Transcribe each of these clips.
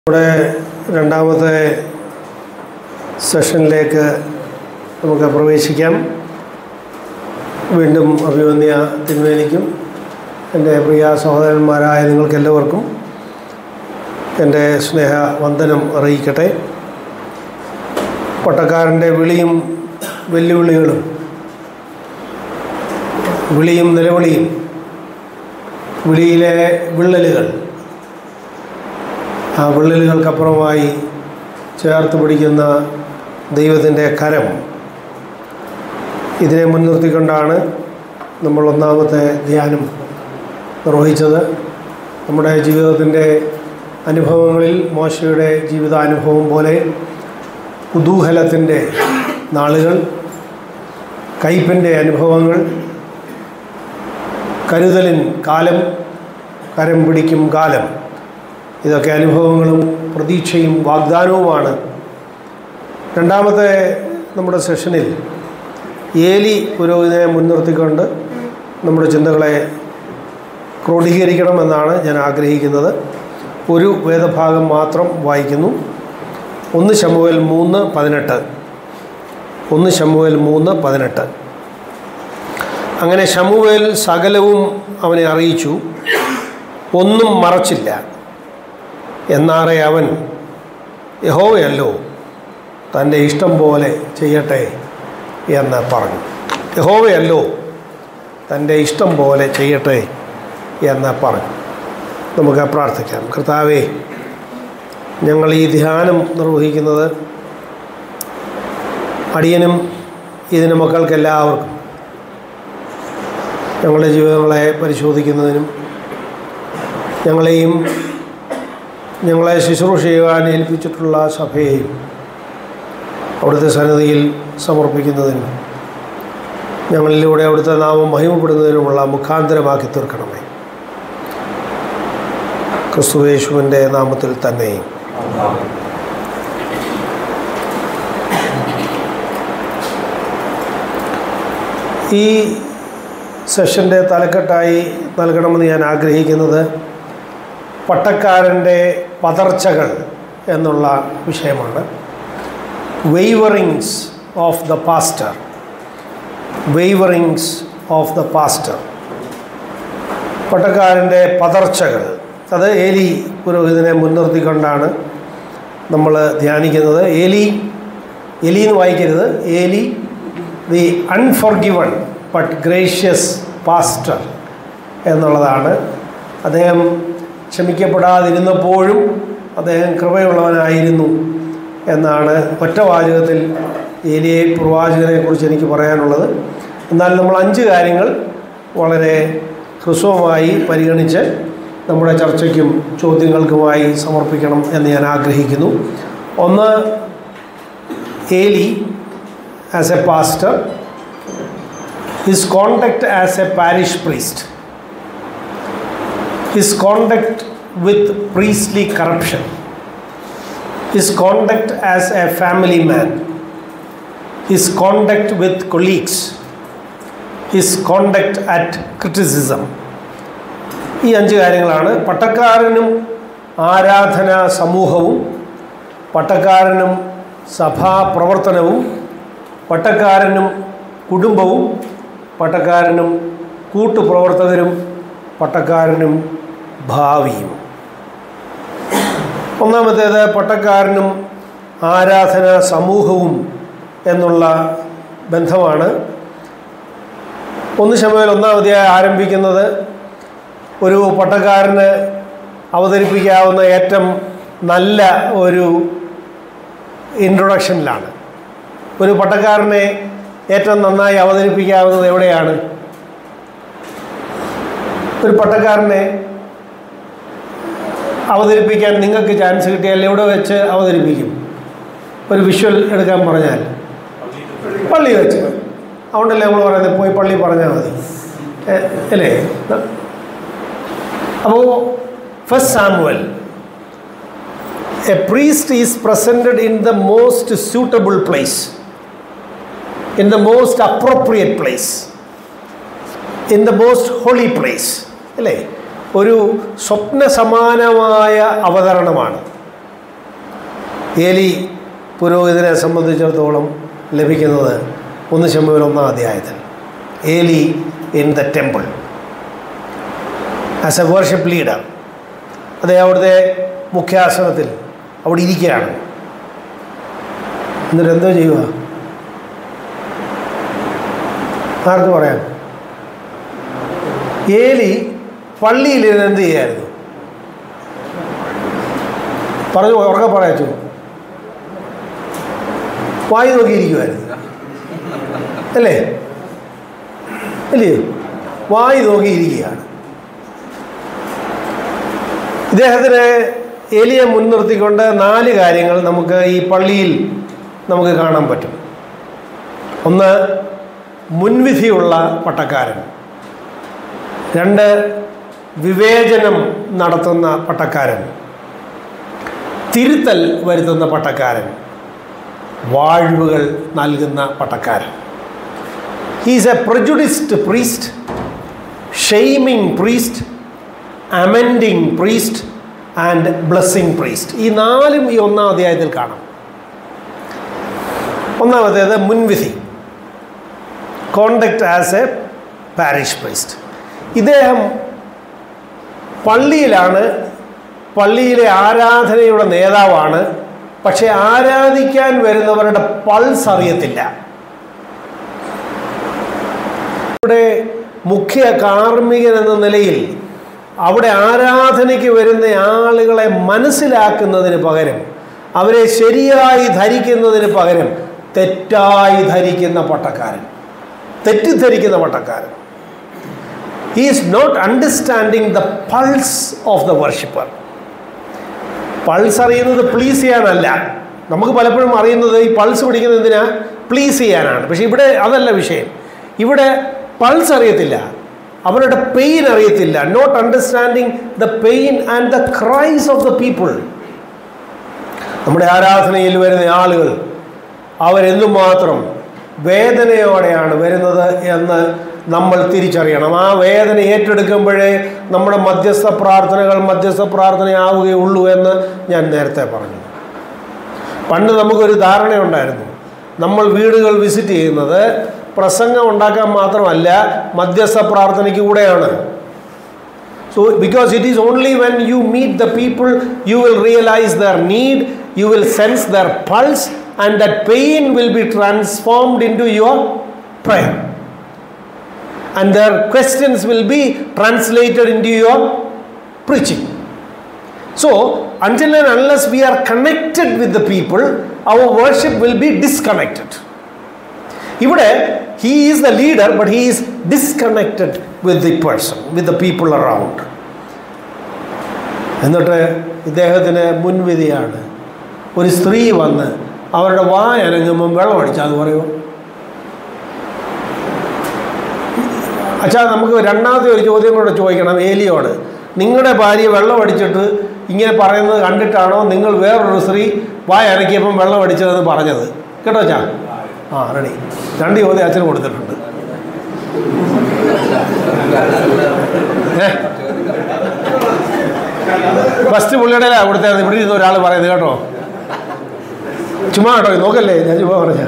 നമ്മുടെ രണ്ടാമത്തെ സെഷനിലേക്ക് നമുക്ക് പ്രവേശിക്കാം വീണ്ടും അഭിമന്യ തിരുവേനിക്കും എൻ്റെ പ്രിയ സഹോദരന്മാരായ നിങ്ങൾക്കെല്ലാവർക്കും എൻ്റെ സ്നേഹ വന്ദനം അറിയിക്കട്ടെ പട്ടക്കാരൻ്റെ വിളിയും വെല്ലുവിളികളും വിളിയും നിലവിളിയും വിളിയിലെ വിള്ളലുകൾ ആ വിള്ളലുകൾക്കപ്പുറമായി ചേർത്ത് പിടിക്കുന്ന ദൈവത്തിൻ്റെ കരം ഇതിനെ മുൻനിർത്തിക്കൊണ്ടാണ് നമ്മൾ ഒന്നാമത്തെ ധ്യാനം നിർവഹിച്ചത് നമ്മുടെ ജീവിതത്തിൻ്റെ അനുഭവങ്ങളിൽ മോശയുടെ ജീവിതാനുഭവം പോലെ കുതൂഹലത്തിൻ്റെ നാളുകൾ കയ്പിൻ്റെ അനുഭവങ്ങൾ കരുതലിൻ കാലം കരം പിടിക്കും കാലം ഇതൊക്കെ അനുഭവങ്ങളും പ്രതീക്ഷയും വാഗ്ദാനവുമാണ് രണ്ടാമത്തെ നമ്മുടെ സെഷനിൽ ഏലി പുരോഹിതനെ മുൻനിർത്തിക്കൊണ്ട് നമ്മുടെ ചിന്തകളെ ക്രോഡീകരിക്കണമെന്നാണ് ഞാൻ ആഗ്രഹിക്കുന്നത് ഒരു വേദഭാഗം മാത്രം വായിക്കുന്നു ഒന്ന് ശമുവേൽ മൂന്ന് പതിനെട്ട് ഒന്ന് ശമുവേൽ മൂന്ന് പതിനെട്ട് അങ്ങനെ ശമുവേൽ സകലവും അവനെ അറിയിച്ചു ഒന്നും മറച്ചില്ല എന്നാറെ അവൻ യഹോവയല്ലോ തൻ്റെ ഇഷ്ടം പോലെ ചെയ്യട്ടെ എന്ന് പറഞ്ഞു യഹോവയല്ലോ തൻ്റെ ഇഷ്ടം പോലെ ചെയ്യട്ടെ എന്ന് പറഞ്ഞു നമുക്ക് പ്രാർത്ഥിക്കാം കർത്താവേ ഞങ്ങൾ ഈ ധ്യാനം നിർവഹിക്കുന്നത് അടിയനും ഇതിന് മക്കൾക്കെല്ലാവർക്കും ഞങ്ങളുടെ ജീവിതങ്ങളെ പരിശോധിക്കുന്നതിനും ഞങ്ങളെയും ഞങ്ങളെ ശുശ്രൂഷ ചെയ്യുവാൻ ഏൽപ്പിച്ചിട്ടുള്ള സഭയെയും അവിടുത്തെ സന്നദ്ധിയിൽ സമർപ്പിക്കുന്നതിനും ഞങ്ങളിലൂടെ അവിടുത്തെ നാമം മഹിമപ്പെടുന്നതിനുമുള്ള മുഖാന്തരമാക്കി തീർക്കണമേ ക്രിസ്തുവേശുവിൻ്റെ നാമത്തിൽ തന്നെ ഈ സെഷൻ്റെ തലക്കെട്ടായി നൽകണമെന്ന് ഞാൻ ആഗ്രഹിക്കുന്നത് പട്ടക്കാരൻ്റെ പതർച്ചകൾ എന്നുള്ള വിഷയമാണ് waverings of the pastor waverings of the pastor പട്ടക്കാരൻ്റെ പതർച്ചകൾ അത് ഏലി പുരോഹിതനെ മുൻനിർത്തിക്കൊണ്ടാണ് നമ്മൾ ധ്യാനിക്കുന്നത് ഏലി എലി എന്ന് വായിക്കരുത് Eli the unforgiven but gracious pastor എന്നുള്ളതാണ് അദ്ദേഹം ക്ഷമിക്കപ്പെടാതിരുന്നപ്പോഴും അദ്ദേഹം കൃപയുള്ളവനായിരുന്നു എന്നാണ് ഒറ്റ വാചകത്തിൽ ഏലിയെ പ്രവാചകനെക്കുറിച്ച് എനിക്ക് പറയാനുള്ളത് എന്നാൽ നമ്മൾ അഞ്ച് കാര്യങ്ങൾ വളരെ ഹ്രസ്വമായി പരിഗണിച്ച് നമ്മുടെ ചർച്ചയ്ക്കും ചോദ്യങ്ങൾക്കുമായി സമർപ്പിക്കണം എന്ന് ഞാൻ ആഗ്രഹിക്കുന്നു ഒന്ന് Eli as a pastor his conduct as a parish priest his conduct with priestly corruption, his conduct as a family man, his conduct with colleagues, his conduct at criticism. ഈ അഞ്ച് കാര്യങ്ങളാണ് പട്ടക്കാരനും ആരാധനാ സമൂഹവും പട്ടക്കാരനും സഭാപ്രവർത്തനവും പട്ടക്കാരനും കുടുംബവും പട്ടക്കാരനും കൂട്ടുപ്രവർത്തകരും പട്ടക്കാരനും ഭാവിയും ഒന്നാമത്തേത് പട്ടക്കാരനും ആരാധന സമൂഹവും എന്നുള്ള ബന്ധമാണ് ഒന്ന് ശമയിൽ ഒന്നാമതിയായി ആരംഭിക്കുന്നത് ഒരു പട്ടക്കാരന് അവതരിപ്പിക്കാവുന്ന ഏറ്റവും നല്ല ഒരു ഇൻട്രൊഡക്ഷനിലാണ് ഒരു പട്ടക്കാരനെ ഏറ്റവും നന്നായി അവതരിപ്പിക്കാവുന്നത് എവിടെയാണ് ഒരു പട്ടക്കാരനെ അവതരിപ്പിക്കാൻ നിങ്ങൾക്ക് ചാൻസ് കിട്ടിയാൽ എവിടെ വെച്ച് അവതരിപ്പിക്കും ഒരു വിഷ്വൽ എടുക്കാൻ പറഞ്ഞാൽ പള്ളി വെച്ച് അതുകൊണ്ടല്ലേ നമ്മൾ പറയുന്നത് പോയി പള്ളി പറഞ്ഞാൽ മതി അല്ലേ അപ്പോൾ first Samuel a priest is presented in the most suitable place in the most appropriate place in the most holy place അല്ലേ ഒരു സ്വപ്ന സമാനമായ അവതരണമാണ് ഏലി പുരോഹിതനെ സംബന്ധിച്ചിടത്തോളം ലഭിക്കുന്നത് ഒന്ന് ശമ്പൂർ ഒന്നാം അധ്യായത്തിൽ Eli in the temple as a worship leader അദ്ദേഹം അവിടുത്തെ മുഖ്യാസനത്തിൽ അവിടെ ഇരിക്കുകയാണ് എന്നിട്ട് എന്തോ ചെയ്യുക ആർക്ക് പറയാം ഏലി പള്ളിയിൽ ഇരുന്ന് എന്ത് ചെയ്യായിരുന്നു പറഞ്ഞു ഉറക്കെ പറയച്ചു വായി നോക്കിയിരിക്കുമായിരുന്നു അല്ലേ അല്ലയോ വായി നോക്കിയിരിക്കുകയാണ് ഇദ്ദേഹത്തിന് എലിയെ മുൻനിർത്തിക്കൊണ്ട് നാല് കാര്യങ്ങൾ നമുക്ക് ഈ പള്ളിയിൽ നമുക്ക് കാണാൻ പറ്റും ഒന്ന് മുൻവിധിയുള്ള പട്ടക്കാരൻ രണ്ട് വിവേചനം നടത്തുന്ന പട്ടക്കാരൻ തിരുത്തൽ വരുത്തുന്ന പട്ടക്കാരൻ വാഴ്വുകൾ നൽകുന്ന പട്ടക്കാരൻ he's a prejudiced priest shaming priest amending priest and blessing priest ഈ നാലും ഈ ഒന്നാം അധ്യായത്തിൽ കാണാം ഒന്നാമത്തേത് മുൻവിധി conduct as a parish priest ഇദ്ദേഹം പള്ളിയിലാണ് പള്ളിയിലെ ആരാധനയുടെ നേതാവാണ് പക്ഷെ ആരാധിക്കാൻ വരുന്നവരുടെ പൾസ് അറിയത്തില്ല ഇവിടെ മുഖ്യ കാർമ്മികൻ എന്ന നിലയിൽ അവിടെ ആരാധനയ്ക്ക് വരുന്ന ആളുകളെ മനസ്സിലാക്കുന്നതിന് പകരം അവരെ ശരിയായി ധരിക്കുന്നതിന് പകരം തെറ്റായി ധരിക്കുന്ന പട്ടക്കാരൻ തെറ്റിദ്ധരിക്കുന്ന പട്ടക്കാരൻ he is not understanding the pulse of the worshipper pulse അറിയുന്നത് പ്ലീസ് ചെയ്യാനല്ല നമുക്ക് പലപ്പോഴും അറിയുന്നത് ഈ പൾസ് പിടിക്കുന്നത് എന്തിനാ പ്ലീസ് ചെയ്യാനാണ് പക്ഷേ ഇവിടെ അതല്ല വിഷയം ഇവിടെ പൾസ് അറിയത്തില്ല അവരുടെ പെയിൻ അറിയത്തില്ല not understanding the pain and the cries of the people നമ്മുടെ ആരാധനയിൽ വരുന്ന ആളുകൾ അവരെന്തുമാത്രം വേദനയോടെയാണ് വരുന്നത് എന്ന് നമ്മൾ തിരിച്ചറിയണം ആ വേദന ഏറ്റെടുക്കുമ്പോഴേ നമ്മുടെ മധ്യസ്ഥ പ്രാർത്ഥനകൾ മധ്യസ്ഥ പ്രാർത്ഥനയാവുകയുള്ളൂ എന്ന് ഞാൻ നേരത്തെ പറഞ്ഞു പണ്ട് നമുക്കൊരു ധാരണയുണ്ടായിരുന്നു നമ്മൾ വീടുകൾ വിസിറ്റ് ചെയ്യുന്നത് പ്രസംഗം ഉണ്ടാക്കാൻ മാത്രമല്ല മധ്യസ്ഥ പ്രാർത്ഥനയ്ക്ക് കൂടെയാണ് so because it is only when you meet the people you will realise their need you will sense their pulse and that pain will be transformed into your prayer and their questions will be translated into your preaching. So, until and unless we are connected with the people, our worship will be disconnected. ഇവിടെ he is the leader, but he is disconnected with the person, with the people around. എന്നിട്ട് ഇദ്ദേഹത്തിന് മുൻവിധിയാണ് ഒരു സ്ത്രീ വന്ന് അവരുടെ വായ അനങ്ങുമ്പം വെള്ളം അടിച്ചാൽ അത് പറയുമോ അച്ഛാ നമുക്ക് രണ്ടാമത്തെ ഒരു ചോദ്യം കൂടെ ചോദിക്കണം ഏലിയോട് നിങ്ങളുടെ ഭാര്യ വെള്ളം അടിച്ചിട്ട് ഇങ്ങനെ പറയുന്നത് കണ്ടിട്ടാണോ നിങ്ങൾ വേറൊരു സ്ത്രീ വായ അനക്കിയപ്പം വെള്ളം അടിച്ചതെന്ന് പറഞ്ഞത് കേട്ടോ അച്ഛാ ആ റെഡി രണ്ട് ചോദ്യം അച്ഛന് കൊടുത്തിട്ടുണ്ട് ഫസ്റ്റ് പുള്ളിയുടെ കൊടുത്തത് ഇവിടെ ഇരുന്ന് ഒരാൾ പറയുന്നത് കേട്ടോ ചുമ്മാ കേട്ടോ നോക്കല്ലേ ഞാൻ ചുമ്മാ പറഞ്ഞ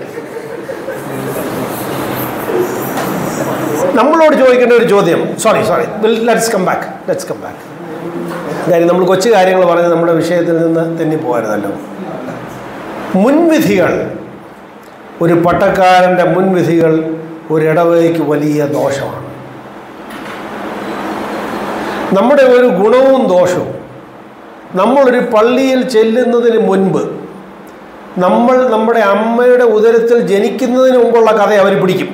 നമ്മളോട് ചോദിക്കേണ്ട ഒരു ചോദ്യം sorry sorry let's come back let's come back കാര്യം നമ്മൾ കൊച്ചു കാര്യങ്ങൾ പറഞ്ഞ് നമ്മുടെ വിഷയത്തിൽ നിന്ന് തെന്നിപ്പോകരുതല്ലോ മുൻവിധികൾ ഒരു പട്ടക്കാരൻ്റെ മുൻവിധികൾ ഒരിടവേക്ക് വലിയ ദോഷമാണ് നമ്മുടെ ഒരു ഗുണവും ദോഷവും നമ്മളൊരു പള്ളിയിൽ ചെല്ലുന്നതിന് മുൻപ് നമ്മൾ നമ്മുടെ അമ്മയുടെ ഉദരത്തിൽ ജനിക്കുന്നതിന് മുമ്പുള്ള കഥ അവർ പിടിക്കും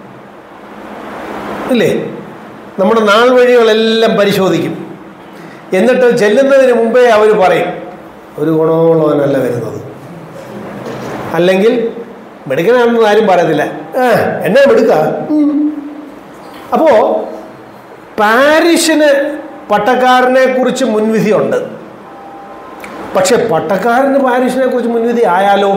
ഇല്ലേ നമ്മുടെ നാൾ വഴികളെല്ലാം പരിശോധിക്കും എന്നിട്ട് ചെല്ലുന്നതിന് മുമ്പേ അവർ പറയും ഒരു ഗുണമുള്ളവനല്ല വരുന്നത് അല്ലെങ്കിൽ മെടുക്കനാണെന്ന് ആരും പറയത്തില്ല ആ എന്നാ മെടുക്ക അപ്പോൾ പാരിഷിന് പട്ടക്കാരനെ കുറിച്ച് മുൻവിധിയുണ്ട് പക്ഷെ പട്ടക്കാരന് പാരിഷിനെ കുറിച്ച് മുൻവിധി ആയാലോ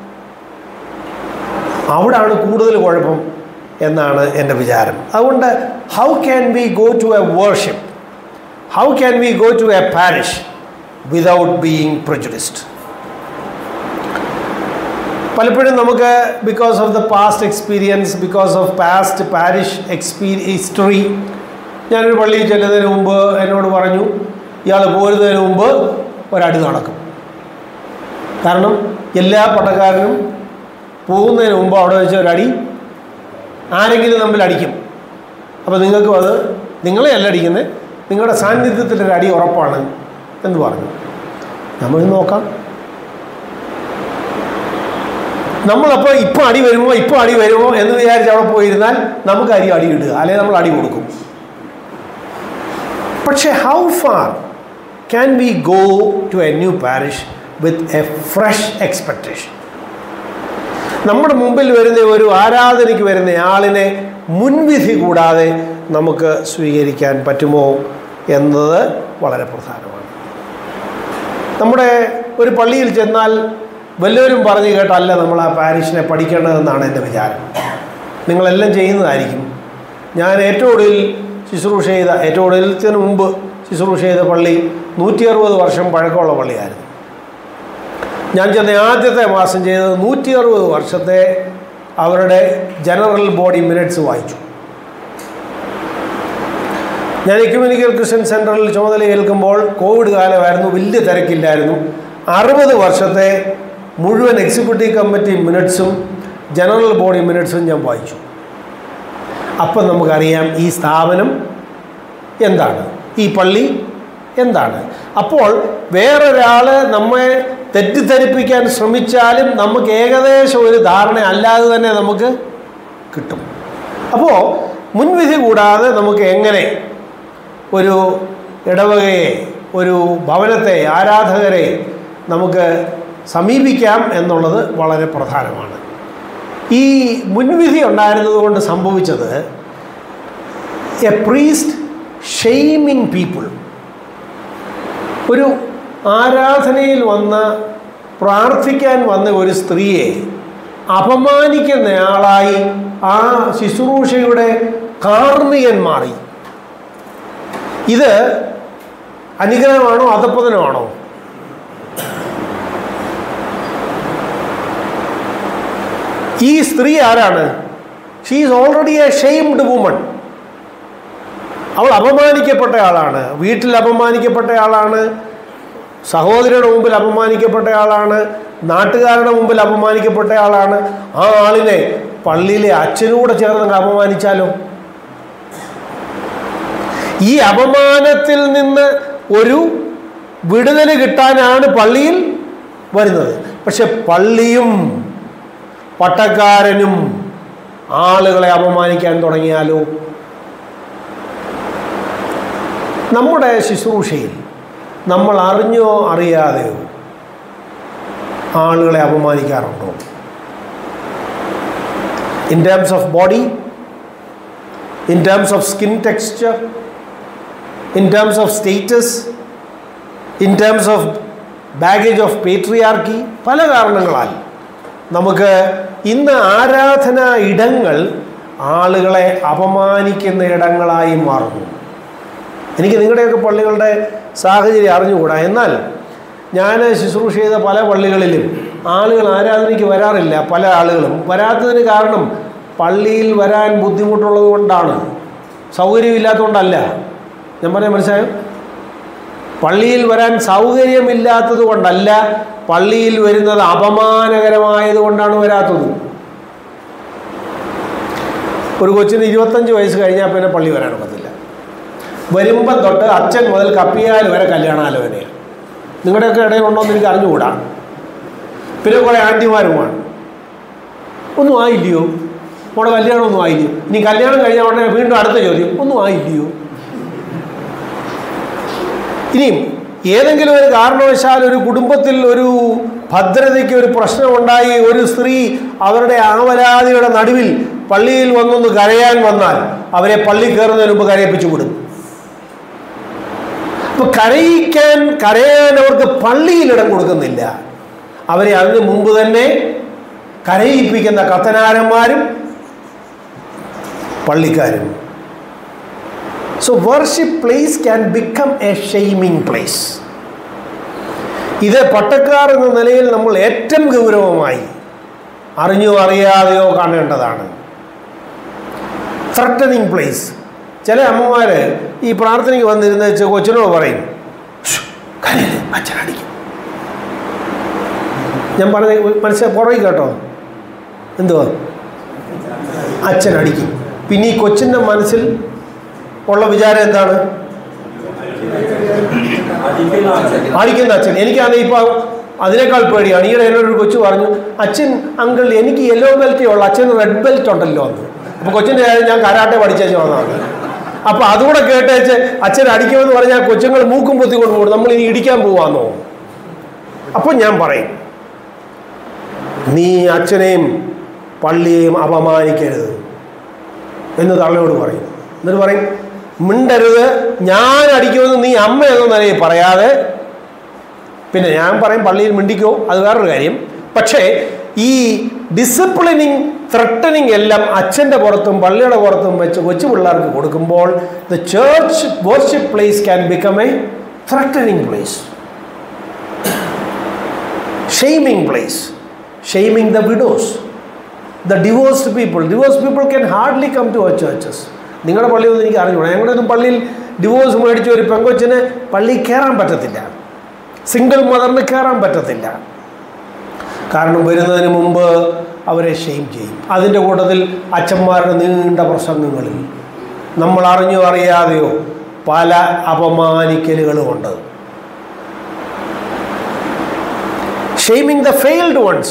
അവിടാണ് കൂടുതൽ കുഴപ്പം എന്നാണ് എൻ്റെ വിചാരം അതുകൊണ്ട് how can we go to a worship how can we go to a parish without being prejudiced പലപ്പോഴും നമുക്ക് because of the past experience because of past parish എക്സ്പീ ഹിസ്റ്ററി ഞാനൊരു പള്ളിയിൽ ചെല്ലുന്നതിന് മുമ്പ് എന്നോട് പറഞ്ഞു ഇയാൾ പോരുന്നതിന് മുമ്പ് ഒരടി നടക്കും കാരണം എല്ലാ പട്ടക്കാരനും പോകുന്നതിന് മുമ്പ് അവിടെ വെച്ച് ഒരടി ആരെങ്കിലും തമ്മിൽ അടിക്കും അപ്പോൾ നിങ്ങൾക്കും അത് നിങ്ങളെ അല്ല അടിക്കുന്നത് നിങ്ങളുടെ സാന്നിധ്യത്തിൽ ഒരു അടി ഉറപ്പാണ് എന്ന് പറഞ്ഞു നമ്മൾ നോക്കാം നമ്മളപ്പോൾ ഇപ്പോൾ അടി വരുമോ ഇപ്പോൾ അടി വരുമോ എന്ന് വിചാരിച്ച് അവിടെ പോയിരുന്നാൽ നമുക്ക് അരി അടി ഇടുക അല്ലെങ്കിൽ നമ്മൾ അടി കൊടുക്കും പക്ഷേ how far can we go to a new parish with a fresh expectation നമ്മുടെ മുമ്പിൽ വരുന്ന ഒരു ആരാധനയ്ക്ക് വരുന്ന ആളിനെ മുൻവിധി കൂടാതെ നമുക്ക് സ്വീകരിക്കാൻ പറ്റുമോ എന്നത് വളരെ പ്രധാനമാണ് നമ്മുടെ ഒരു പള്ളിയിൽ ചെന്നാൽ വല്ലവരും പറഞ്ഞു കേട്ടല്ല നമ്മൾ ആ പാരിഷിനെ പഠിക്കേണ്ടതെന്നാണ് എൻ്റെ വിചാരം നിങ്ങളെല്ലാം ചെയ്യുന്നതായിരിക്കും ഞാൻ ഏറ്റവും ഒടുവിൽ ശുശ്രൂഷ ചെയ്ത ഏറ്റവും ഒടുവിലത്തിന് മുമ്പ് ശുശ്രൂഷ ചെയ്ത പള്ളി നൂറ്റി അറുപത് വർഷം പഴക്കമുള്ള പള്ളിയായിരുന്നു ഞാൻ ചെന്ന ആദ്യത്തെ മാസം ചെയ്തത് നൂറ്റി അറുപത് വർഷത്തെ അവരുടെ ജനറൽ ബോഡി മിനിറ്റ്സ് വായിച്ചു ഞാൻ എക്യുമെനിക്കൽ ക്രിസ്ത്യൻ സെൻറ്ററിൽ ചുമതല ഏൽക്കുമ്പോൾ കോവിഡ് കാലമായിരുന്നു വലിയ തിരക്കില്ലായിരുന്നു അറുപത് വർഷത്തെ മുഴുവൻ എക്സിക്യൂട്ടീവ് കമ്മിറ്റി മിനിറ്റ്സും ജനറൽ ബോഡി മിനിറ്റ്സും ഞാൻ വായിച്ചു അപ്പം നമുക്കറിയാം ഈ സ്ഥാപനം എന്താണ് ഈ പള്ളി എന്താണ് അപ്പോൾ വേറൊരാൾ നമ്മെ തെറ്റിദ്ധരിപ്പിക്കാൻ ശ്രമിച്ചാലും നമുക്ക് ഏകദേശം ഒരു ധാരണ അല്ലാതെ തന്നെ നമുക്ക് കിട്ടും അപ്പോൾ മുൻവിധി കൂടാതെ നമുക്ക് എങ്ങനെ ഒരു ഇടവകയെ ഒരു ഭവനത്തെ ആരാധകരെ നമുക്ക് സമീപിക്കാം എന്നുള്ളത് വളരെ പ്രധാനമാണ് ഈ മുൻവിധി ഉണ്ടായിരുന്നത് കൊണ്ട് സംഭവിച്ചത് എ പ്രീസ്റ്റ് ഷെയ്മിങ് പീപ്പിൾ ഒരു ആരാധനയിൽ വന്ന് പ്രാർത്ഥിക്കാൻ വന്ന ഒരു സ്ത്രീയെ അപമാനിക്കുന്നയാളായി ആ ശുശ്രൂഷയുടെ കാർമ്മികൻ മാറി ഇത് അനുഗ്രഹമാണോ അധപ്പതനമാണോ ഈ സ്ത്രീ ആരാണ് she is already a shamed woman അവൾ അപമാനിക്കപ്പെട്ട ആളാണ് വീട്ടിൽ അപമാനിക്കപ്പെട്ട ആളാണ് സഹോദരിയുടെ മുമ്പിൽ അപമാനിക്കപ്പെട്ട ആളാണ് നാട്ടുകാരുടെ മുമ്പിൽ അപമാനിക്കപ്പെട്ട ആളാണ് ആ ആളിനെ പള്ളിയിലെ അച്ഛനൂടെ ചേർന്ന് അപമാനിച്ചാലോ ഈ അപമാനത്തിൽ നിന്ന് ഒരു വിടുതൽ കിട്ടാനാണ് പള്ളിയിൽ വരുന്നത് പക്ഷെ പള്ളിയും പട്ടക്കാരനും ആളുകളെ അപമാനിക്കാൻ തുടങ്ങിയാലോ നമ്മുടെ ശുശ്രൂഷയിൽ നമ്മൾ അറിഞ്ഞോ അറിയാതെയോ ആളുകളെ അപമാനിക്കാറുണ്ടോ in terms of body in terms of skin texture in terms of status in terms of baggage of patriarchy പല കാരണങ്ങളാൽ നമുക്ക് ഇന്ന് ആരാധനാ ഇടങ്ങൾ ആളുകളെ അപമാനിക്കുന്ന ഇടങ്ങളായി മാറുന്നു എനിക്ക് നിങ്ങളുടെയൊക്കെ പള്ളികളുടെ സാഹചര്യം അറിഞ്ഞുകൂടാ എന്നാൽ ഞാൻ ശുശ്രൂഷ ചെയ്ത പല പള്ളികളിലും ആളുകൾ ആരാധനയ്ക്ക് വരാറില്ല പല ആളുകളും വരാത്തതിന് കാരണം പള്ളിയിൽ വരാൻ ബുദ്ധിമുട്ടുള്ളത് കൊണ്ടാണ് സൗകര്യമില്ലാത്തതുകൊണ്ടല്ല ഞാൻ പറയാൻ മനസ്സിലായോ പള്ളിയിൽ വരാൻ സൗകര്യമില്ലാത്തത് കൊണ്ടല്ല പള്ളിയിൽ വരുന്നത് അപമാനകരമായത് കൊണ്ടാണ് വരാത്തത് ഒരു കൊച്ചിന് ഇരുപത്തഞ്ച് വയസ്സ് കഴിഞ്ഞാൽ പിന്നെ പള്ളി വരാൻ ഒക്കത്തില്ല വരുമ്പം തൊട്ട് അച്ഛൻ മുതൽ കപ്പിയാൽ വരെ കല്യാണാലോചനയാണ് നിങ്ങളുടെയൊക്കെ ഇടയിലുണ്ടോ എന്ന് എനിക്ക് അറിഞ്ഞുകൂടാ പിന്നെ കുറേ ആൻറ്റിമാരുമാണ് ഒന്നും ആയില്ലയോ മോടെ കല്യാണം ഒന്നും ആയില്ലയോ ഇനി കല്യാണം കഴിഞ്ഞാൽ ഉടനെ വീണ്ടും അടുത്ത ചോദ്യം ഒന്നും ആയില്ലയോ ഇനിയും ഏതെങ്കിലും ഒരു കാരണവശാൽ ഒരു കുടുംബത്തിൽ ഒരു ഭദ്രതയ്ക്ക് ഒരു പ്രശ്നമുണ്ടായി ഒരു സ്ത്രീ അവരുടെ ആവലാതിയുടെ നടുവിൽ പള്ളിയിൽ വന്നൊന്ന് കരയാൻ വന്നാൽ അവരെ പള്ളി കയറുന്നതിന് മുമ്പ് കരയിപ്പിച്ചു വിടും അപ്പൊ കരയിക്കാൻ കരയാൻ അവർക്ക് പള്ളിയിൽ ഇടം കൊടുക്കുന്നില്ല അവരെ അതിന് മുമ്പ് തന്നെ കരയിപ്പിക്കുന്ന കത്തനാരന്മാരും പള്ളിക്കാരും so worship place can become a shaming place ഇത് പട്ടക്കാർ എന്ന നിലയിൽ നമ്മൾ ഏറ്റവും ഗൗരവമായി അറിഞ്ഞോ അറിയാതെയോ കാണേണ്ടതാണ് ത്രട്ടനിങ് പ്ലേസ് ചില അമ്മമാർ ഈ പ്രാർത്ഥനയ്ക്ക് വന്നിരുന്ന വെച്ച് കൊച്ചിനോട് പറയും "ശ്ശ്, കരയരുത്, അച്ഛൻ അടിക്കും ഞാൻ പറഞ്ഞ മനസ്സിൽ പുറകെ കേട്ടോ എന്തുവാ അച്ഛൻ അടിക്കും പിന്നെ ഈ കൊച്ചിൻ്റെ മനസ്സിൽ ഉള്ള വിചാരം എന്താണ് അടിക്കുന്ന അച്ഛൻ എനിക്കാണെങ്കിൽ ഇപ്പോൾ അതിനേക്കാൾ പേടിയാണ് ഈയിടെ എന്നോട് ഒരു കൊച്ചു പറഞ്ഞു അച്ഛൻ അങ്കിൾ എനിക്ക് യെല്ലോ ബെൽറ്റേ ഉള്ളു അച്ഛൻ റെഡ് ബെൽറ്റ് ഉണ്ടല്ലോ എന്ന് അപ്പോൾ കൊച്ചിൻ്റെ കാര്യം ഞാൻ കരാട്ടെ പഠിച്ചേച്ച് വന്നതാണ് അപ്പോൾ അതുകൂടെ കേട്ടേച്ച് അച്ഛൻ അടിക്കുമെന്ന് പറഞ്ഞാൽ കൊച്ചുങ്ങൾ മൂക്കും പൊത്തിക്കൊണ്ട് പോകും നമ്മൾ ഇനി ഇടിക്കാൻ പോവാന്നോ അപ്പോൾ ഞാൻ പറയും നീ അച്ഛനെയും പള്ളിയെയും അപമാനിക്കരുത് എന്ന് തള്ളയോട് പറയും എന്നിട്ട് പറയും മിണ്ടരുത് ഞാൻ അടിക്കുമെന്ന് നീ അമ്മ എന്ന നിലയിൽ പറയാതെ പിന്നെ ഞാൻ പറയും പള്ളിയിൽ മിണ്ടിക്കോ അത് വേറൊരു കാര്യം പക്ഷേ ഈ ഡിസിപ്ലിനിങ് ത്രട്ടനിങ് എല്ലാം അച്ഛൻ്റെ പുറത്തും പള്ളിയുടെ പുറത്തും വെച്ച് കൊച്ചു പിള്ളേർക്ക് കൊടുക്കുമ്പോൾ the church worship place can become a threatening place shaming place shaming the widows the divorced people divorce people can hardly come to our churches നിങ്ങളുടെ പള്ളിയൊന്നും എനിക്ക് അറിഞ്ഞൂടാ ഞങ്ങളുടെ ഒന്നും പള്ളിയിൽ ഡിവോഴ്സ് മേടിച്ച ഒരു പെങ്കൊച്ചിന് പള്ളിയിൽ കയറാൻ പറ്റത്തില്ല സിംഗിൾ മദറിന് കയറാൻ പറ്റത്തില്ല കാരണം വരുന്നതിന് മുമ്പ് അവരെ ഷെയിം ചെയ്യും അതിൻ്റെ കൂട്ടത്തിൽ അച്ഛന്മാരുടെ നീണ്ട പ്രസംഗങ്ങളിൽ നമ്മൾ അറിഞ്ഞോ അറിയാതെയോ പല അപമാനിക്കലുകളുമുണ്ട് ഷെയ്മിങ് ദ ഫെയിൽഡ് വൺസ്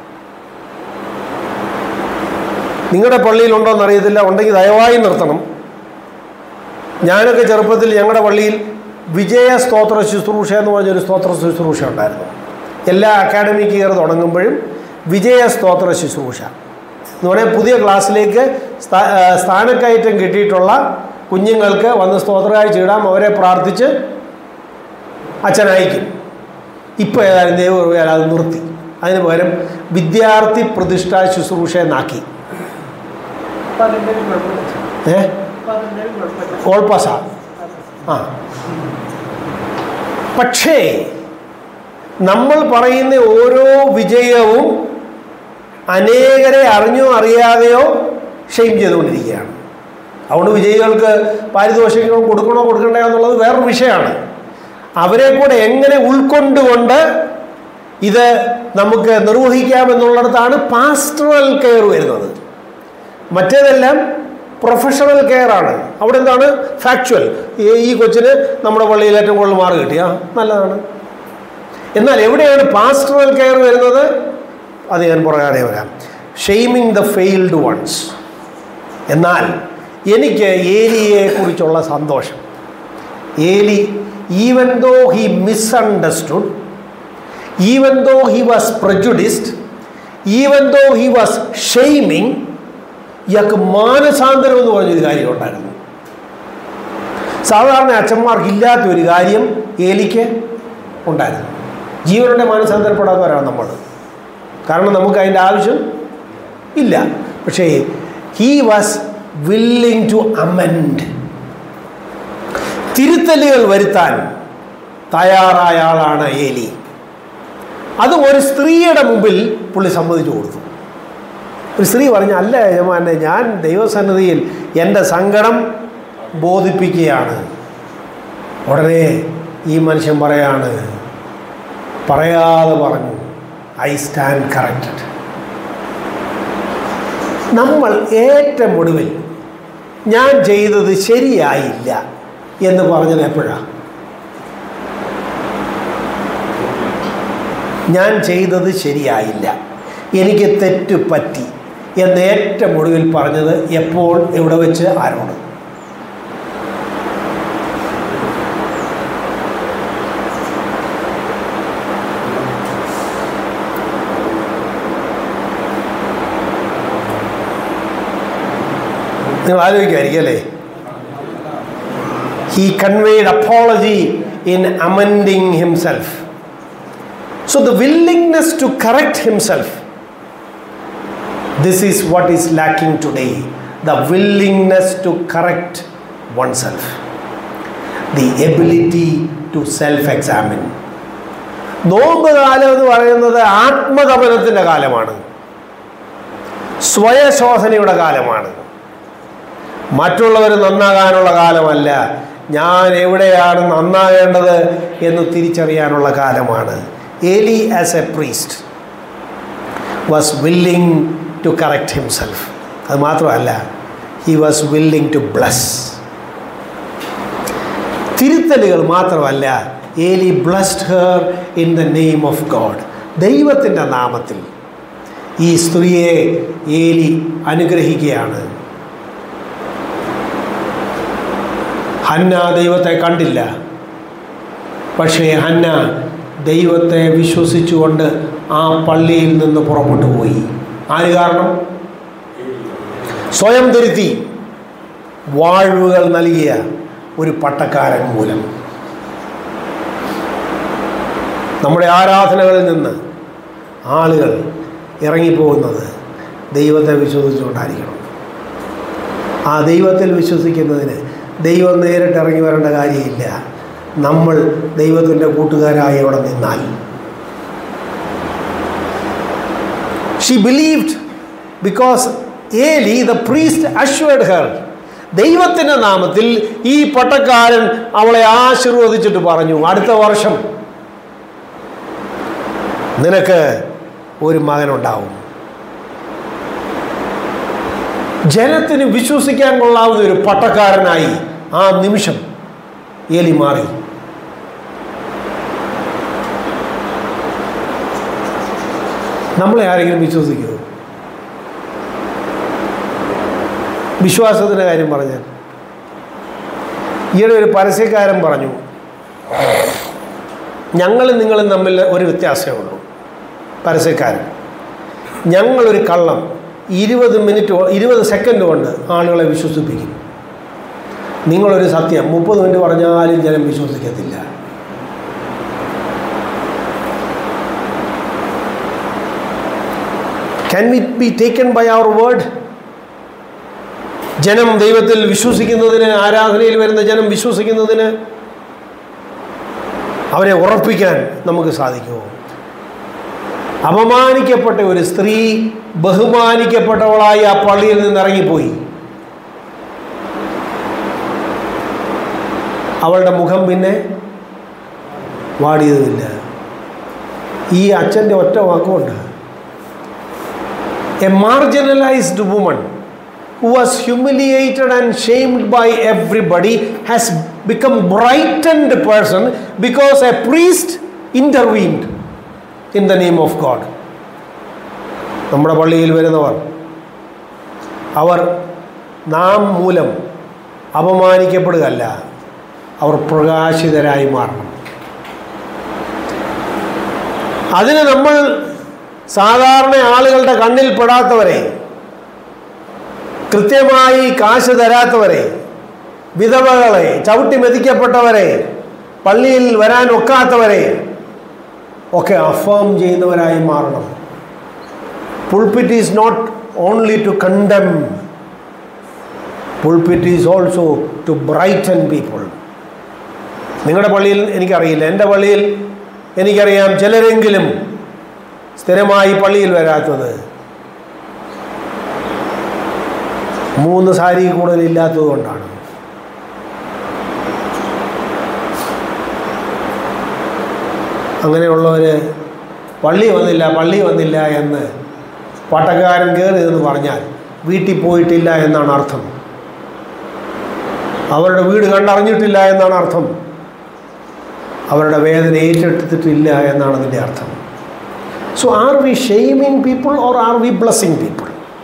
നിങ്ങളുടെ പള്ളിയിലുണ്ടോ എന്നറിയത്തില്ല ഉണ്ടെങ്കിൽ ദയവായി നിർത്തണം ഞാനൊക്കെ ചെറുപ്പത്തിൽ ഞങ്ങളുടെ പള്ളിയിൽ വിജയ സ്തോത്ര ശുശ്രൂഷ എന്ന് പറഞ്ഞൊരു സ്തോത്ര ശുശ്രൂഷ ഉണ്ടായിരുന്നു എല്ലാ അക്കാഡമിക് ഇയർ തുടങ്ങുമ്പോഴും വിജയ സ്തോത്ര ശുശ്രൂഷ എന്ന് പറഞ്ഞാൽ പുതിയ ക്ലാസ്സിലേക്ക് സ്ഥാ- ആ, സ്ഥാനക്കയറ്റം കിട്ടിയിട്ടുള്ള കുഞ്ഞുങ്ങൾക്ക് വന്ന് സ്തോത്രകാഴ്ച ഇടാം അവരെ പ്രാർത്ഥിച്ച് അച്ഛനയക്കും ഇപ്പോൾ ഏതായാലും ദൈവം കൃപയാൽ അത് നിർത്തി അതിന് പകരം വിദ്യാർത്ഥി പ്രതിഷ്ഠാ ശുശ്രൂഷ എന്നാക്കി ഏ ഓൾപാസ ആ പക്ഷേ നമ്മൾ പറയുന്ന ഓരോ വിജയവും അനേകരെ അറിഞ്ഞോ അറിയാതെയോ ഷെയിം ചെയ്തുകൊണ്ടിരിക്കുകയാണ് അതുകൊണ്ട് വിജയികൾക്ക് പാരിതോഷികം കൊടുക്കണോ കൊടുക്കണ്ടോ എന്നുള്ളത് വേറൊരു വിഷയമാണ് അവരെ കൂടെ എങ്ങനെ ഉൾക്കൊണ്ടുകൊണ്ട് ഇത് നമുക്ക് നിർവഹിക്കാമെന്നുള്ളിടത്താണ് പാസ്റ്ററൽ കെയർ വരുന്നത് മറ്റേതെല്ലാം പ്രൊഫഷണൽ കെയർ ആണ് അവിടെ എന്താണ് ഫാക്ച്വൽ ഈ കൊച്ചിന് നമ്മുടെ പള്ളിയിൽ ഏറ്റവും കൂടുതൽ മാർക്ക് കിട്ടി ആ നല്ലതാണ് എന്നാൽ എവിടെയാണ് പാസ്റ്ററൽ കെയർ വരുന്നത് അത് ഞാൻ പറയാതെ വരാം ഷെയ്മിങ് ദ ഫെയിൽഡ് വൺസ് എന്നാൽ എനിക്ക് ഏലിയെ കുറിച്ചുള്ള സന്തോഷം Eli even though he misunderstood even though he was prejudiced even though he was shaming ഇയാൾക്ക് മാനസാന്തരം എന്ന് പറഞ്ഞൊരു കാര്യം ഉണ്ടായിരുന്നു സാധാരണ അച്ഛന്മാർക്ക് ഇല്ലാത്ത ഒരു കാര്യം ഏലിക്ക് ഉണ്ടായിരുന്നു ജീവനുടെ മാനസാന്തരപ്പെടാത്തവരാണ് നമ്മൾ കാരണം നമുക്ക് അതിൻ്റെ ആവശ്യം ഇല്ല പക്ഷേ he was willing to amend തിരുത്തലുകൾ വരുത്താൻ തയ്യാറായ ആളാണ് ഏലി അത് ഒരു സ്ത്രീയുടെ മുമ്പിൽ പുള്ളി സമ്മതിച്ചു കൊടുത്തു ഒരു സ്ത്രീ പറഞ്ഞു അല്ല യജമാനെ ഞാൻ ദൈവസന്നിധിയിൽ എൻ്റെ സങ്കടം ബോധിപ്പിക്കുകയാണ് ഉടനെ ഈ മനുഷ്യൻ പറയാണ് പറയാതെ പറഞ്ഞു ഐ സ്റ്റാൻഡ് കറക്റ്റഡ് നമ്മൾ ഏറ്റവും ഒടുവിൽ ഞാൻ ചെയ്തത് ശരിയായില്ല എന്ന് പറഞ്ഞത് എപ്പോഴാണ് ഞാൻ ചെയ്തത് ശരിയായില്ല എനിക്ക് തെറ്റ് പറ്റി എന്ന് ഏറ്റവും ഒടുവിൽ പറഞ്ഞത് എപ്പോൾ എവിടെ വെച്ച് ആരോട് നിങ്ങൾ ആലോചിക്കുമായിരിക്കും അല്ലേ he conveyed apology in amending himself So the willingness to correct himself, this is what is lacking today. The willingness to correct oneself. The ability to self-examine. നോമ്പ് കാലം എന്ന് പറയുന്നത് ആത്മതപനത്തിൻ്റെ കാലമാണ് സ്വയശോധനയുടെ കാലമാണ് മറ്റുള്ളവർ നന്നാകാനുള്ള കാലമല്ല ഞാൻ എവിടെയാണ് നന്നാകേണ്ടത് എന്ന് തിരിച്ചറിയാനുള്ള കാലമാണ് Eli as a priest was willing to correct himself അത് മാത്രമല്ല he was willing to bless തിരുത്തലുകൾ മാത്രമല്ല Eli blessed her in the name of God ദൈവത്തിൻ്റെ നാമത്തിൽ ഈ സ്ത്രീയെ ഏലി അനുഗ്രഹിക്കുകയാണ് ഹന്ന ദൈവത്തെ കണ്ടില്ല പക്ഷേ ഹന്ന ദൈവത്തെ വിശ്വസിച്ചുകൊണ്ട് ആ പള്ളിയിൽ നിന്ന് പുറപ്പെട്ടു പോയി ആര് കാരണം സ്വയം തിരുത്തി വാഴ്വുകൾ നൽകിയ ഒരു പട്ടക്കാരൻ മൂലം നമ്മുടെ ആരാധനകളിൽ നിന്ന് ആളുകൾ ഇറങ്ങിപ്പോകുന്നത് ദൈവത്തെ വിശ്വസിച്ചുകൊണ്ടായിരിക്കണം ആ ദൈവത്തിൽ വിശ്വസിക്കുന്നതിന് ദൈവം നേരിട്ട് ഇറങ്ങി വരേണ്ട കാര്യമില്ല നമ്മൾ ദൈവത്തിൻ്റെ കൂട്ടുകാരായി അവിടെ നിന്നാൽ she believed because Eli the priest assured her ദൈവത്തിൻ്റെ നാമത്തിൽ ഈ പട്ടക്കാരൻ അവളെ ആശീർവദിച്ചിട്ട് പറഞ്ഞു അടുത്ത വർഷം നിനക്ക് ഒരു മകനുണ്ടാവും ജനത്തിന് വിശ്വസിക്കാൻ കൊള്ളാവുന്ന ഒരു പട്ടക്കാരനായി ആ നിമിഷം ഏലി മാറി നമ്മളെ ആരെങ്കിലും വിശ്വസിക്കുമോ വിശ്വാസത്തിൻ്റെ കാര്യം പറഞ്ഞാൽ ഈയിടെ ഒരു പരസ്യക്കാരൻ പറഞ്ഞു ഞങ്ങളും നിങ്ങളും തമ്മിൽ ഒരു വ്യത്യാസമേ ഉള്ളൂ പരസ്യക്കാരൻ ഞങ്ങളൊരു കള്ളം ഇരുപത് മിനിറ്റ് ഇരുപത് സെക്കൻഡ് കൊണ്ട് ആളുകളെ വിശ്വസിപ്പിക്കും നിങ്ങളൊരു സത്യം മുപ്പത് മിനിറ്റ് പറഞ്ഞാലും ജനം വിശ്വസിക്കത്തില്ല can we be taken by our word ജനം ദൈവത്തിൽ വിശ്വസിക്കുന്നതിന് ആരാധനയിൽ വരുന്ന ജനം വിശ്വസിക്കുന്നതിന് അവരെ ഉറപ്പിക്കാൻ നമുക്ക് സാധിക്കുമോ അപമാനിക്കപ്പെട്ട ഒരു സ്ത്രീ ബഹുമാനിക്കപ്പെട്ടവളായി ആ പള്ളിയിൽ നിന്ന് ഇറങ്ങിപ്പോയി അവളുടെ മുഖം പിന്നെ വാടിയതുമില്ല ഈ അച്ഛൻ്റെ ഒറ്റ വാക്കുകൊണ്ട് a marginalised woman who was humiliated and shamed by everybody has become brightened person because a priest intervened in the name of God. നമ്മുടെ പള്ളിയിൽ വരുന്നവർ അവർ നാം മൂലം അപമാനിക്കപ്പെടുകയല്ല അവർ പ്രകാശിതരായി മാറണം അതിന് നമ്മൾ സാധാരണ ആളുകളുടെ കണ്ണിൽ പെടാത്തവരെ കൃത്യമായി കാശ് തരാത്തവരെ വിധവകളെ ചവിട്ടി മെതിക്കപ്പെട്ടവരെ പള്ളിയിൽ വരാൻ ഒക്കാത്തവരെ ഒക്കെ അഫേം ചെയ്യുന്നവരായി മാറണം pulpit is not only to condemn pulpit is also to brighten people നിങ്ങളുടെ പള്ളിയിൽ എനിക്കറിയില്ല എൻ്റെ പള്ളിയിൽ എനിക്കറിയാം ചിലരെങ്കിലും സ്ഥിരമായി പള്ളിയിൽ വരാത്തത് മൂന്ന് സാരി കൂടുതൽ ഇല്ലാത്തത് കൊണ്ടാണ് അങ്ങനെയുള്ളവർ പള്ളി വന്നില്ല പള്ളി വന്നില്ല എന്ന് പട്ടക്കാരൻ കയറി എന്ന് പറഞ്ഞാൽ വീട്ടിൽ പോയിട്ടില്ല എന്നാണ് അർത്ഥം അവരുടെ വീട് കണ്ടറിഞ്ഞിട്ടില്ല എന്നാണ് അർത്ഥം അവരുടെ വേദന ഏറ്റെടുത്തിട്ടില്ല എന്നാണ് അതിൻ്റെ അർത്ഥം so are we shaming people or are we blessing people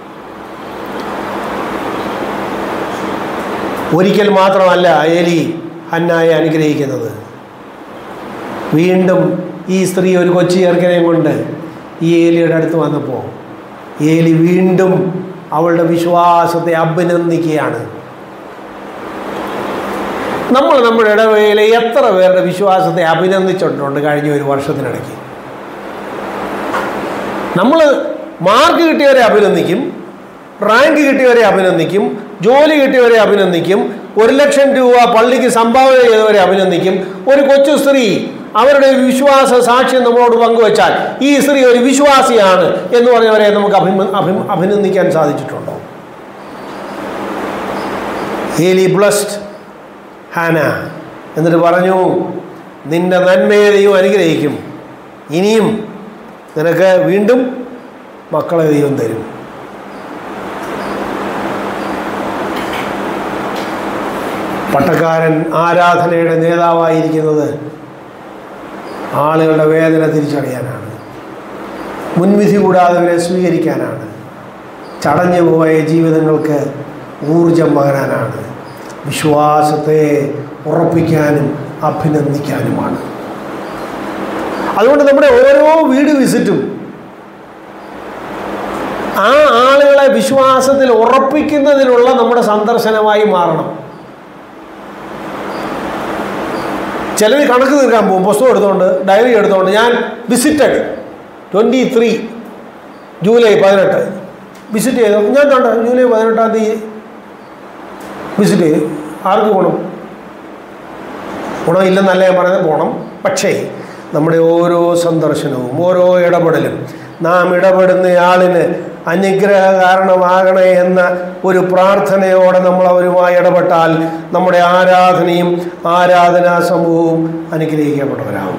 ഒരിക്കൽ മാത്രമല്ല ഏലി ഹന്നായെ അനുഗ്രഹിക്കുന്നത് വീണ്ടും ഈ സ്ത്രീ ഒരു കൊച്ചു ചെറുക്കനെയും കൊണ്ട് ഈ ഏലിയുടെ അടുത്ത് വന്നപ്പോൾ ഏലി വീണ്ടും അവളുടെ വിശ്വാസത്തെ അഭിനന്ദിക്കുകയാണ് നമ്മൾ നമ്മുടെ ഇടവേളയിൽ എത്ര പേരുടെ വിശ്വാസത്തെ അഭിനന്ദിച്ചിട്ടുണ്ട് കഴിഞ്ഞ ഒരു വർഷത്തിനിടയ്ക്ക് നമ്മൾ മാർക്ക് കിട്ടിയവരെ അഭിനന്ദിക്കും റാങ്ക് കിട്ടിയവരെ അഭിനന്ദിക്കും ജോലി കിട്ടിയവരെ അഭിനന്ദിക്കും ഒരു ലക്ഷം രൂപ പള്ളിക്ക് സംഭാവന ചെയ്തവരെ അഭിനന്ദിക്കും ഒരു കൊച്ചു സ്ത്രീ അവരുടെ ഒരു വിശ്വാസ സാക്ഷ്യം നമ്മളോട് പങ്കുവച്ചാൽ ഈ സ്ത്രീ ഒരു വിശ്വാസിയാണ് എന്ന് പറഞ്ഞവരെ നമുക്ക് അഭിമ അഭിം അഭിനന്ദിക്കാൻ സാധിച്ചിട്ടുണ്ടോ ഹീലി ബ്ലസ്ഡ് ഹാന എന്നിട്ട് പറഞ്ഞു നിന്റെ നന്മയെ ദൈവം അനുഗ്രഹിക്കും ഇനിയും നിനക്ക് വീണ്ടും മക്കളെ ദൈവം തരും പട്ടക്കാരൻ ആരാധനയുടെ നേതാവായിരിക്കുന്നത് ആളുകളുടെ വേദന തിരിച്ചറിയാനാണ് മുൻവിധി കൂടാതെ അവരെ സ്വീകരിക്കാനാണ് ചടഞ്ഞു പോയ ജീവിതങ്ങൾക്ക് ഊർജം പകരാനാണ് വിശ്വാസത്തെ ഉറപ്പിക്കാനും അഭിനന്ദിക്കാനുമാണ് അതുകൊണ്ട് നമ്മുടെ ഓരോ വീട് വിസിറ്റും ആ ആളുകളെ വിശ്വാസത്തിൽ ഉറപ്പിക്കുന്നതിനുള്ള നമ്മുടെ സന്ദർശനമായി മാറണം ചിലർ കണക്ക് തീർക്കാൻ പോകും പുസ്തകം എടുത്തുകൊണ്ട് ഡയറി എടുത്തുകൊണ്ട് ഞാൻ വിസിറ്റഡ് ട്വൻറ്റി ത്രീ ജൂലൈ പതിനെട്ട് വിസിറ്റ് ചെയ്തു ഞാൻ കണ്ട ജൂലൈ പതിനെട്ടാം തീയതി വിസിറ്റ് ചെയ്തു ആർക്ക് ഗുണം ഗുണമില്ലെന്നല്ല ഞാൻ പറയുന്നത് പോകണം പക്ഷേ നമ്മുടെ ഓരോ സന്ദർശനവും ഓരോ ഇടപെടലും നാം ഇടപെടുന്നയാളിന് അനുഗ്രഹ കാരണമാകണേ എന്ന ഒരു പ്രാർത്ഥനയോടെ നമ്മൾ അവരുമായി ഇടപെട്ടാൽ നമ്മുടെ ആരാധനയും ആരാധനാ സമൂഹവും അനുഗ്രഹിക്കപ്പെട്ടവരാകും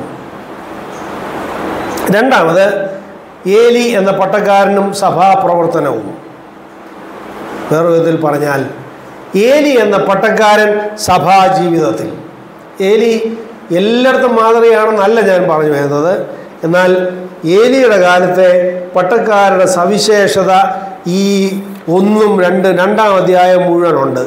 രണ്ടാമത് ഏലി എന്ന പട്ടക്കാരനും സഭാപ്രവർത്തനവും വേറെ വിധത്തിൽ പറഞ്ഞാൽ ഏലി എന്ന പട്ടക്കാരൻ സഭാജീവിതത്തിൽ ഏലി എല്ലായിടത്തും മാതൃകയാണെന്നല്ല ഞാൻ പറഞ്ഞു വരുന്നത് എന്നാൽ ഏലിയുടെ കാലത്തെ പട്ടക്കാരുടെ സവിശേഷത ഈ ഒന്നും രണ്ട് രണ്ടാം അധ്യായം മുഴുവനുണ്ട്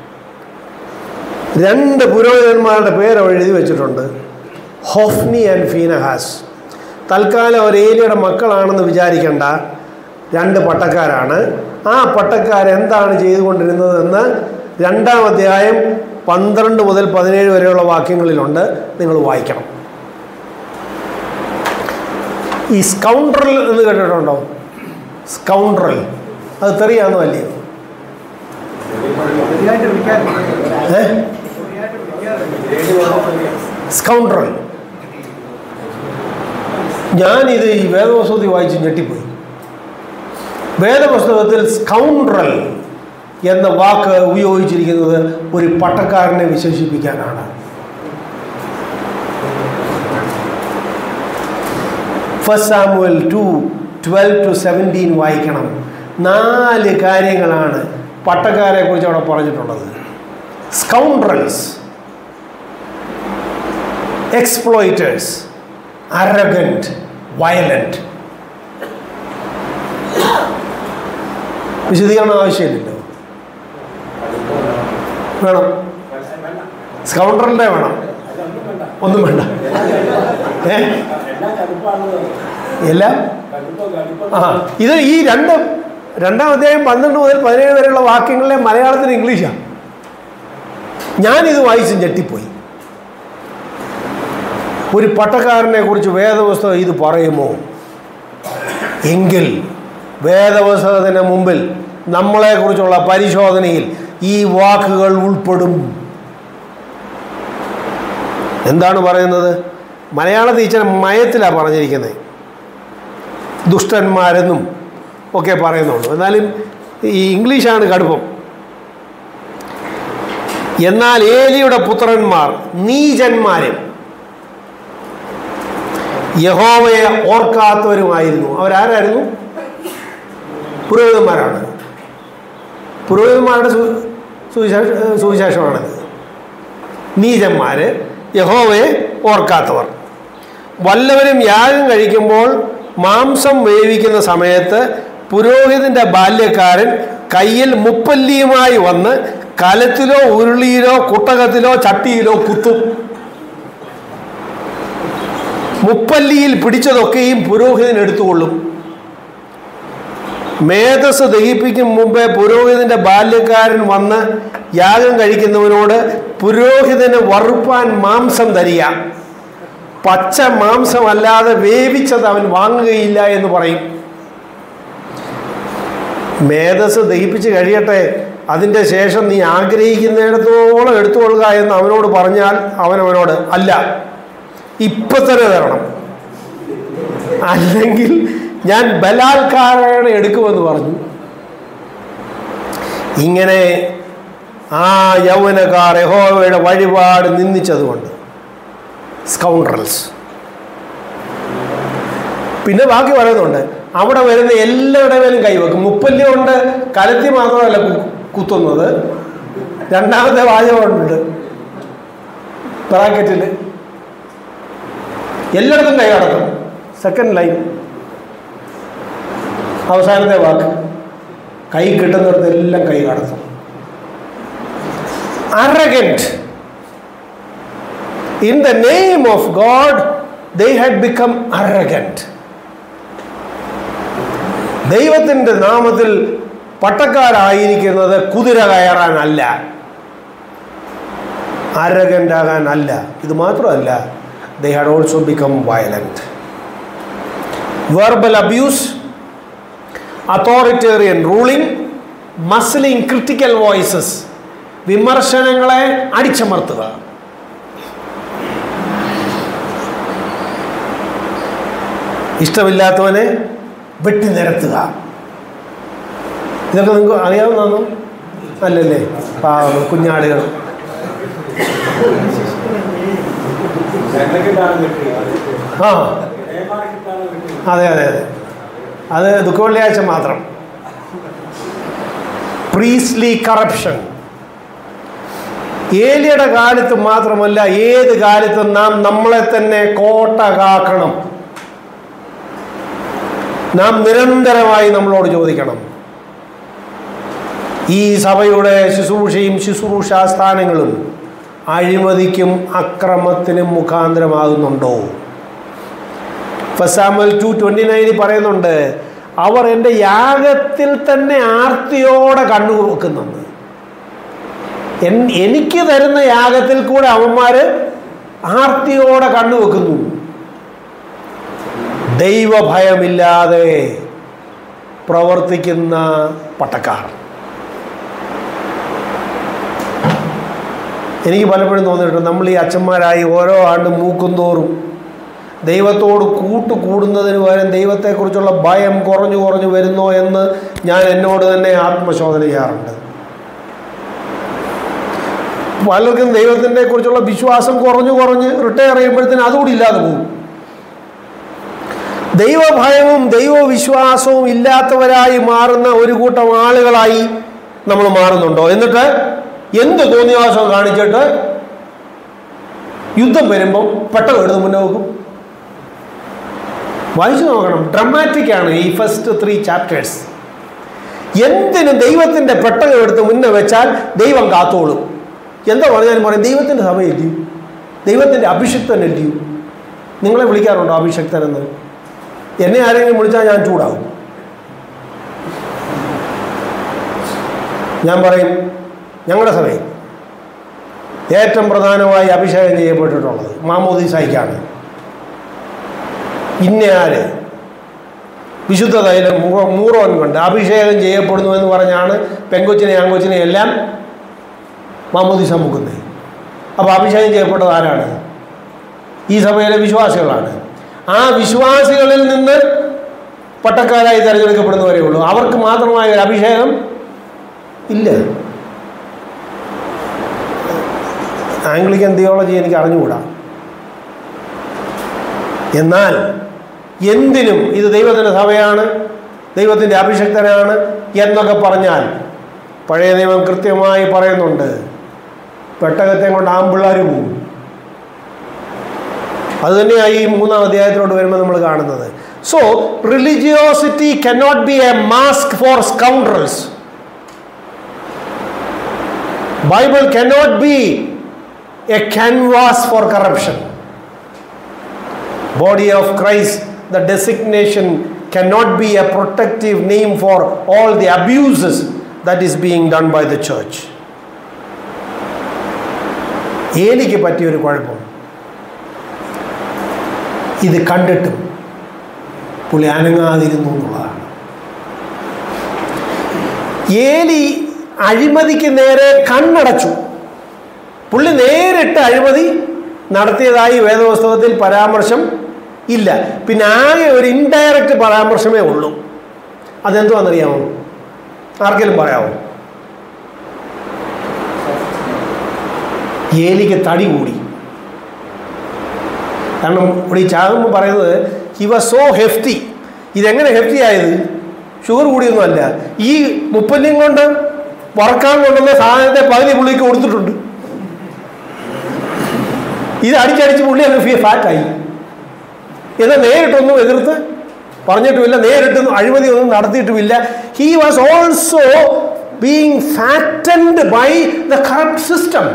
രണ്ട് പുരോഹിതന്മാരുടെ പേര് അവിടെ എഴുതി വെച്ചിട്ടുണ്ട് ഹോഫ്നി ആൻഡ് ഫീനഹാസ് തൽക്കാലം അവർ ഏലിയുടെ മക്കളാണെന്ന് വിചാരിക്കേണ്ട രണ്ട് പട്ടക്കാരാണ് ആ പട്ടക്കാർ എന്താണ് ചെയ്തുകൊണ്ടിരുന്നതെന്ന് രണ്ടാം അധ്യായം പന്ത്രണ്ട് മുതൽ പതിനേഴ് വരെയുള്ള വാക്യങ്ങളിലുണ്ട് നിങ്ങൾ വായിക്കണം ഈ സ്കൗണ്ടറൽ എന്ന് കേട്ടിട്ടുണ്ടോ സ്കൗണ്ടറൽ അത് തെറിയാണോ അല്ലയോ ഏ സ്കൗണ്ടറൽ ഞാനിത് ഈ വേദപുസ്തകത്തിൽ വായിച്ച് ഞെട്ടിപ്പോയി വേദപുസ്തകത്തിൽ സ്കൗണ്ടറൽ എന്ന വാക്ക് ഉപയോഗിച്ചിരിക്കുന്നത് ഒരു പട്ടക്കാരനെ വിശേഷിപ്പിക്കാനാണ് first Samuel two twelve to seventeen വായിക്കണം നാല് കാര്യങ്ങളാണ് പട്ടക്കാരെ കുറിച്ച് അവിടെ പറഞ്ഞിട്ടുള്ളത് സ്കൗണ്ടറൽസ് എക്സ്പ്ലോയിറ്റേഴ്സ് അറഗൻറ്റ് വയലൻറ്റ് വിശദീകരണം ആവശ്യമില്ലല്ലോ വേണം സ്കൗണ്ടറിൻ്റെ വേണം ഒന്നും വേണ്ട ഏ എല്ലാം ആ ഇത് ഈ രണ്ട് രണ്ടാം അധ്യായം പന്ത്രണ്ട് മുതൽ പതിനേഴ് വരെയുള്ള വാക്യങ്ങളിലെ മലയാളത്തിന് ഇംഗ്ലീഷാണ് ഞാനിത് വായിച്ച് ഞെട്ടിപ്പോയി ഒരു പട്ടക്കാരനെ കുറിച്ച് വേദപുസ്തകം ഇത് പറയുമോ എങ്കിൽ വേദപുസ്തകത്തിന് മുമ്പിൽ നമ്മളെക്കുറിച്ചുള്ള പരിശോധനയിൽ ഈ വാക്കുകൾ ഉൾപ്പെടും എന്താണ് പറയുന്നത് മലയാള ടീച്ചർ മയത്തിലാണ് പറഞ്ഞിരിക്കുന്നത് ദുഷ്ടന്മാരെന്നും ഒക്കെ പറയുന്നുള്ളൂ എന്നാലും ഈ ഇംഗ്ലീഷാണ് കടുപ്പം എന്നാൽ ഏലിയുടെ പുത്രന്മാർ നീചന്മാരും യഹോവയെ ഓർക്കാത്തവരുമായിരുന്നു അവരാരായിരുന്നു പുരോഹിതന്മാരാണ് പുരോഹിതന്മാരുടെ സു- സുവിശേഷ സുവിശേഷമാണത് നീചന്മാർ യഹോവയെ ഓർക്കാത്തവർ വല്ലവരും യാഗം കഴിക്കുമ്പോൾ മാംസം വേവിക്കുന്ന സമയത്ത് പുരോഹിതൻ്റെ ബാല്യക്കാരൻ കയ്യിൽ മുപ്പല്ലിയുമായി വന്ന് കലത്തിലോ ഉരുളിയിലോ കുട്ടകത്തിലോ ചട്ടിയിലോ കുത്തും മുപ്പല്ലിയിൽ പിടിച്ചതൊക്കെയും പുരോഹിതൻ എടുത്തുകൊള്ളും മേധസ് ദഹിപ്പിക്കും മുമ്പേ പുരോഹിതന്റെ ബാല്യക്കാരൻ വന്ന് യാഗം കഴിക്കുന്നവനോട് പുരോഹിതന് വറുപ്പാൻ മാംസം തരിക പച്ച മാംസമല്ലാതെ വേവിച്ചത് അവൻ വാങ്ങുകയില്ല എന്ന് പറയും മേധസ് ദഹിപ്പിച്ച് കഴിയട്ടെ അതിൻ്റെ ശേഷം നീ ആഗ്രഹിക്കുന്നിടത്തോളം എടുത്തുകൊള്ളുക എന്ന് അവനോട് പറഞ്ഞാൽ അവൻ അവനോട് അല്ല ഇപ്പൊ തന്നെ തരണം അല്ലെങ്കിൽ ഞാൻ ബലാത്കാരേണ എടുക്കുമെന്ന് പറഞ്ഞു ഇങ്ങനെ ആ യൗവനക്കാർ യഹോവയുടെ വഴിപാട് നിന്ദിച്ചതുകൊണ്ട് സ്കൗണ്ടറൽസ് പിന്നെ ബാക്കി പറയുന്നുണ്ട് അവിടെ വരുന്ന എല്ലാവരുടെ മേലും കൈവെക്കും മുപ്പല്ലി കൊണ്ട് കലത്തി മാത്രമല്ല കു- കുത്തുന്നത് രണ്ടാമത്തെ വാചകമുണ്ട് ബ്രാക്കറ്റിൽ എല്ലായിടത്തും കൈ കടക്കും സെക്കൻഡ് ലൈൻ അവസാനത്തെ വാക്ക് കൈ കിട്ടുന്നിടത്ത് എല്ലാം കൈ കടത്തും arrogant in the name of God they had become arrogant ദൈവത്തിൻ്റെ നാമത്തിൽ പട്ടക്കാരായിരിക്കുന്നത് കുതിര കയറാനല്ല അരഗൻ്റ് ആകാനല്ല ഇത് മാത്രമല്ല they had also become violent verbal abuse authoritarian ruling muzzling critical voices വിമർശനങ്ങളെ അടിച്ചമർത്തുക ഇഷ്ടമില്ലാത്തവനെ വെട്ടി നിരത്തുക ഇതൊക്കെ നിങ്ങൾക്ക് അറിയാവുന്നതാണോ അല്ലല്ലേ പാവം കുഞ്ഞാടുകൾ ആ അതെ അതെ അതെ അത് ദുഃഖവെള്ളിയാഴ്ച മാത്രം പ്രീസ്ലി കറപ്ഷൻ ഏലിയുടെ കാലത്ത് മാത്രമല്ല ഏത് കാലത്തും നാം നമ്മളെ തന്നെ കോട്ട കാക്കണം നാം നിരന്തരമായി നമ്മളോട് ചോദിക്കണം ഈ സഭയുടെ ശുശ്രൂഷയും ശുശ്രൂഷാ സ്ഥാനങ്ങളും അഴിമതിക്കും അക്രമത്തിനും മുഖാന്തരമാകുന്നുണ്ടോ ഫസാമൽ ടു ട്വൻറ്റി നയനിൽ പറയുന്നുണ്ട് അവർ എൻ്റെ യാഗത്തിൽ തന്നെ ആർത്തിയോടെ കണ്ണു വെക്കുന്നുണ്ട് എൻ എനിക്ക് തരുന്ന യാഗത്തിൽ കൂടെ അവന്മാർ ആർത്തിയോടെ കണ്ണു വെക്കുന്നു ദൈവഭയമില്ലാതെ പ്രവർത്തിക്കുന്ന പട്ടക്കാർ എനിക്ക് പലപ്പോഴും തോന്നിയിട്ടുണ്ട് നമ്മൾ ഈ അച്ഛന്മാരായി ഓരോ ആണ്ടും മൂക്കും തോറും ദൈവത്തോട് കൂട്ട് കൂടുന്നതിന് പകരം ദൈവത്തെക്കുറിച്ചുള്ള ഭയം കുറഞ്ഞു കുറഞ്ഞു വരുന്നോ എന്ന് ഞാൻ എന്നോട് തന്നെ ആത്മശോധന ചെയ്യാറുണ്ട് പലർക്കും ദൈവത്തിനെ കുറിച്ചുള്ള വിശ്വാസം കുറഞ്ഞു കുറഞ്ഞ് റിട്ടയർ ചെയ്യുമ്പോഴത്തേന് അതുകൂടി ഇല്ലാതെ പോകും ദൈവഭയവും ദൈവവിശ്വാസവും ഇല്ലാത്തവരായി മാറുന്ന ഒരു കൂട്ടം ആളുകളായി നമ്മൾ മാറുന്നുണ്ടോ എന്നിട്ട് എന്ത് തോന്നിയാസം കാണിച്ചിട്ട് യുദ്ധം വരുമ്പം പെട്ടെന്ന് എടുത്ത് മുന്നേ നോക്കും വായിച്ചു നോക്കണം ഡ്രമാറ്റിക് ആണ് ഈ ഫസ്റ്റ് ത്രീ ചാപ്റ്റേഴ്സ് എന്തിന് ദൈവത്തിൻ്റെ പെട്ടകം എടുത്ത് മുന്നേ വെച്ചാൽ ദൈവം കാത്തോളും എന്താ പറഞ്ഞാലും പറയും ദൈവത്തിൻ്റെ സഭയല്ലയോ ദൈവത്തിൻ്റെ അഭിഷിക്തനല്ലയോ നിങ്ങളെ വിളിക്കാറുണ്ടോ അഭിഷിക്തനെന്ന് എന്നെ ആരെങ്കിലും വിളിച്ചാൽ ഞാൻ ചൂടാവും ഞാൻ പറയും ഞങ്ങളുടെ സഭയിൽ ഏറ്റവും പ്രധാനമായി അഭിഷേകം ചെയ്യപ്പെട്ടിട്ടുള്ളത് മാമോദീസായിക്കാണ് ഇന്നയാര് വിശുദ്ധ തൈലം മൂ- മൂറോൻ കൊണ്ട് അഭിഷേകം ചെയ്യപ്പെടുന്നു എന്ന് പറഞ്ഞാണ് പെങ്കൊച്ചിനെ ആങ്കൊച്ചിനെ എല്ലാം മാമോദീസ മുക്കുന്നത് അപ്പോൾ അഭിഷേകം ചെയ്യപ്പെട്ടത് ആരാണ് ഈ സഭയിലെ വിശ്വാസികളാണ് ആ വിശ്വാസികളിൽ നിന്ന് പട്ടക്കാരായി തിരഞ്ഞെടുക്കപ്പെടുന്നവരേ ഉള്ളൂ അവർക്ക് മാത്രമായ ഒരു അഭിഷേകം ഇല്ല ആംഗ്ലിക്കൻ തിയോളജി എനിക്ക് അറിഞ്ഞുകൂടാ എന്നാൽ എന്തിനും ഇത് ദൈവത്തിൻ്റെ സഭയാണ് ദൈവത്തിൻ്റെ അഭിഷക്തനാണ് എന്നൊക്കെ പറഞ്ഞാൽ പഴയ നിയമം കൃത്യമായി പറയുന്നുണ്ട് പെട്ടകത്തെ കൊണ്ട് ആമ്പിള്ളാർ പോകും അതുതന്നെയായി ഈ മൂന്നാം അധ്യായത്തിലോട്ട് വരുമ്പോൾ നമ്മൾ കാണുന്നത് so religiosity cannot be a mask for scoundrels Bible cannot be a canvas for corruption body of Christ, the designation cannot be a protective name for all the abuses that is being done by the church. ഏലിക്ക് പറ്റിയൊരു കുഴപ്പം ഇത് കണ്ടിട്ടും പുള്ളി അനങ്ങാതിരുന്നു എന്നുള്ളതാണ് ഏലി അഴിമതിക്ക് നേരെ കണ്ണടച്ചു പുള്ളി നേരിട്ട് അഴിമതി നടത്തിയതായി വേദപുസ്തകത്തിൽ പരാമർശം ഇല്ല പിന്നെ ആകെ ഒരു ഇൻഡയറക്റ്റ് പരാമർശമേ ഉള്ളൂ അതെന്തുവാണെന്നറിയാമോ ആർക്കെങ്കിലും പറയാമോ ഏലിക്ക് തടി കൂടി കാരണം ഇവിടെ ഈ ചാകുമ്പോൾ പറയുന്നത് ഹി വാസ് സോ ഹെഫ്റ്റി ഇതെങ്ങനെ ഹെഫ്റ്റി ആയത് ഷുഗർ കൂടിയൊന്നുമല്ല ഈ മുപ്പന്യം കൊണ്ട് വറക്കാൻ കൊണ്ടുവന്ന സാധനത്തെ പകുതി പുള്ളിക്ക് കൊടുത്തിട്ടുണ്ട് ഇത് അടിച്ചടിച്ച് പുള്ളി അങ്ങ് ഫാറ്റായി എന്നാൽ നേരിട്ടൊന്നും എതിർത്ത് പറഞ്ഞിട്ടുമില്ല നേരിട്ടൊന്നും അഴിമതിയൊന്നും നടത്തിയിട്ടുമില്ല he was also being fattened by the corrupt system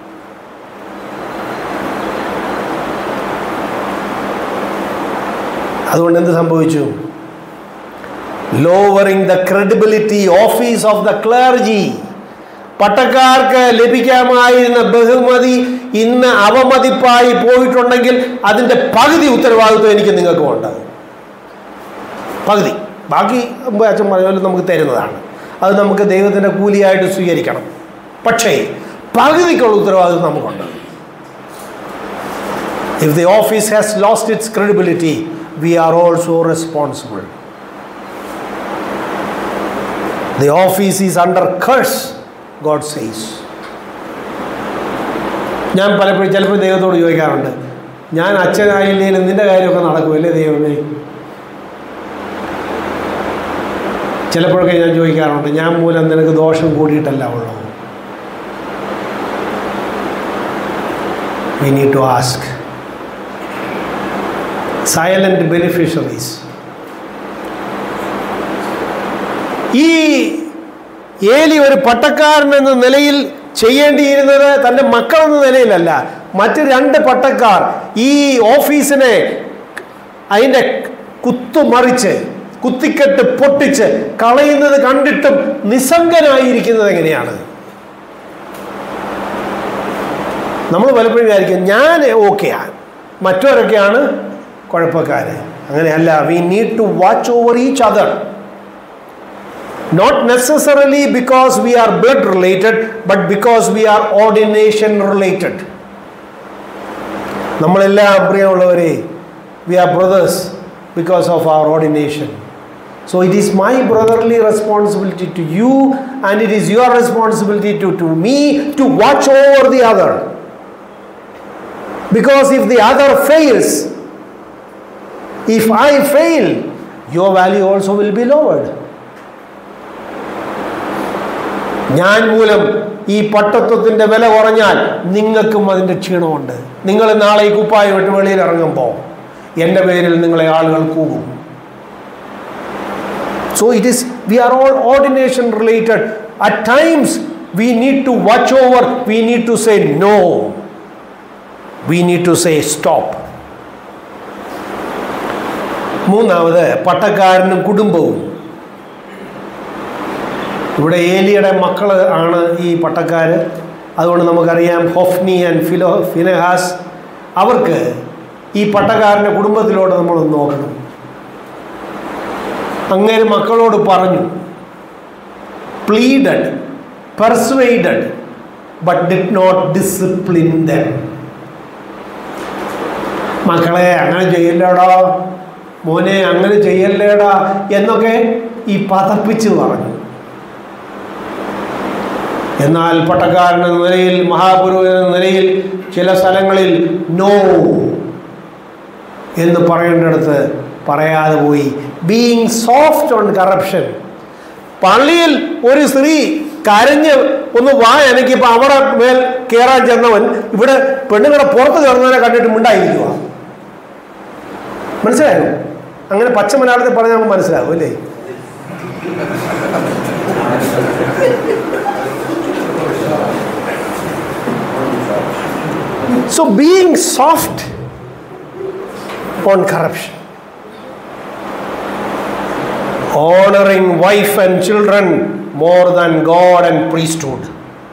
അതുകൊണ്ട് എന്ത് സംഭവിച്ചു lowering the credibility office of the clergy പട്ടക്കാർക്ക് ലഭിക്കാമായിരുന്ന ബഹുമതി ഇന്ന് അവമതിപ്പായി പോയിട്ടുണ്ടെങ്കിൽ അതിൻ്റെ പകുതി ഉത്തരവാദിത്വം എനിക്ക് നിങ്ങൾക്ക് ഉണ്ട് പകുതി ബാക്കി മുമ്പ് അച്ഛൻ പറഞ്ഞ പോലെ നമുക്ക് തരുന്നതാണ് അത് നമുക്ക് ദൈവത്തിൻ്റെ കൂലിയായിട്ട് സ്വീകരിക്കണം പക്ഷേ പകുതിക്കുള്ള ഉത്തരവാദിത്വം നമുക്കുണ്ട് if the office has lost its credibility we are also responsible the office is under curse God says ഞാൻ പലപ്പോഴും ചിലപ്പോൾ ദൈവത്തോട് ചോദിക്കാറുണ്ട് ഞാൻ അച്ഛനായില്ലേലും നിന്റെ കാര്യമൊക്കെ നടക്കുമല്ലേ ദൈവമേ ചിലപ്പോഴൊക്കെ ഞാൻ ചോദിക്കാറുണ്ട് ഞാൻ മൂലം നിനക്ക് ദോഷം കൂടിയിട്ടല്ല ഉള്ളൂ we need to ask silent beneficiaries ഈ ഏലി ഒരു പട്ടക്കാരൻ എന്ന നിലയിൽ ചെയ്യേണ്ടിയിരുന്നത് തൻ്റെ മക്കളെന്ന നിലയിലല്ല മറ്റ് രണ്ട് പട്ടക്കാർ ഈ ഓഫീസിനെ അതിൻ്റെ കുത്തുമറിച്ച് കുത്തിക്കെട്ട് പൊട്ടിച്ച് കളയുന്നത് കണ്ടിട്ടും നിസ്സംഗനായിരിക്കുന്നത് എങ്ങനെയാണ് നമ്മൾ പലപ്പോഴും വിചാരിക്കും ഞാൻ ഓക്കെയാണ് മറ്റവരൊക്കെയാണ് കുഴപ്പക്കാര് അങ്ങനെയല്ല we need to watch over each other not necessarily because we are blood related but because we are ordination related നമ്മളെല്ലാം പ്രിയമുള്ളവരെ we are brothers because of our ordination so it is my brotherly responsibility to you and it is your responsibility to to me to watch over the other because if the other fails if I fail your value also will be lowered ഞാൻ മൂലം ഈ പട്ടത്വത്തിൻ്റെ വില കുറഞ്ഞാൽ നിങ്ങൾക്കും അതിൻ്റെ ക്ഷീണമുണ്ട് നിങ്ങൾ നാളെ ഈ കുപ്പായം വിട്ട് വെളിയിൽ ഇറങ്ങുമ്പോൾ എൻ്റെ പേരിൽ നിങ്ങളെ ആളുകൾ കൂകും so it is we are all ordination related at times we need to watch over we need to say no we need to say stop മൂന്നാമത് പട്ടക്കാരനും കുടുംബവും ഇവിടെ ഏലിയുടെ മക്കൾ ആണ് ഈ പട്ടക്കാർ അതുകൊണ്ട് നമുക്കറിയാം ഹൊഫ്നി ആൻഡ് ഫിലോ ഫിനഹാസ് അവർക്ക് ഈ പട്ടക്കാരൻ്റെ കുടുംബത്തിലോട്ട് നമ്മളൊന്ന് നോക്കണം അങ്ങനെ മക്കളോട് പറഞ്ഞു pleaded persuaded but did not discipline them മക്കളെ അങ്ങനെ ചെയ്യല്ലേടാ മോനെ അങ്ങനെ ചെയ്യല്ലേടാ എന്നൊക്കെ ഈ പതപ്പിച്ച് പറഞ്ഞു എന്നാൽ പട്ടക്കാരൻ എന്ന നിലയിൽ മഹാപുരോഹിതൻ എന്ന നിലയിൽ ചില സ്ഥലങ്ങളിൽ നോ എന്ന് പറയേണ്ടടുത്ത് പറയാതെ പോയി ബീങ് സോഫ്റ്റ് ഓൺ കറപ്ഷൻ പള്ളിയിൽ ഒരു സ്ത്രീ കരഞ്ഞ് ഒന്ന് വാ എനിക്കിപ്പോൾ അവിടെ മേൽ കയറാൻ ചെന്നവൻ ഇവിടെ പെണ്ണുങ്ങളുടെ പുറത്ത് കയറുന്നവനെ കണ്ടിട്ട് മിണ്ടായിരിക്കുക മനസ്സിലായോ അങ്ങനെ പച്ച മലയാളത്തിൽ പറഞ്ഞാൽ നമുക്ക് മനസ്സിലാവും അല്ലേ So, being soft on corruption, honoring wife and children more than God and priesthood.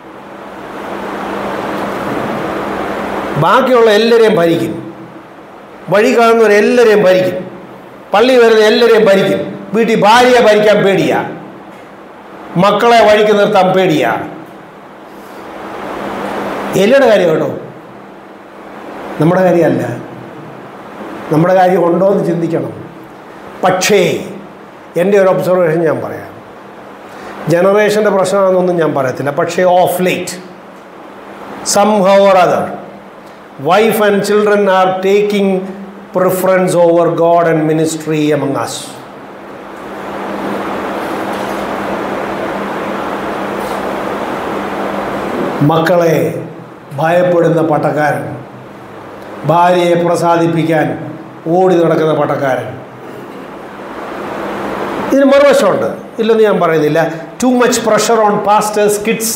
ബാക്കിയുള്ള എല്ലാവരെയും ഭരിക്കും വഴി കാണുന്നവർ എല്ലാവരെയും ഭരിക്കും പള്ളി വരുന്ന എല്ലാവരെയും ഭരിക്കും വീട്ടിൽ ഭാര്യയെ ഭരിക്കാൻ പേടിയാ മക്കളെ വഴിക്ക് നിർത്താൻ പേടിയാ എല്ലയുടെ കാര്യം കേട്ടോ നമ്മുടെ കാര്യമല്ല നമ്മുടെ കാര്യം ഉണ്ടോ എന്ന് ചിന്തിക്കണം പക്ഷേ എൻ്റെ ഒരു ഒബ്സർവേഷൻ ഞാൻ പറയാം ജനറേഷൻ്റെ പ്രശ്നമാണെന്നൊന്നും ഞാൻ പറയത്തില്ല പക്ഷേ of late somehow or other wife and children are taking preference over God and ministry among us മക്കളെ ഭയപ്പെടുന്ന പട്ടക്കാരൻ ഭാര്യയെ പ്രസാദിപ്പിക്കാൻ ഓടി നടക്കുന്ന പട്ടക്കാരൻ ഇതിന് മറുവശമുണ്ട് ഇല്ലെന്ന് ഞാൻ പറയുന്നില്ല too much pressure on pastors kids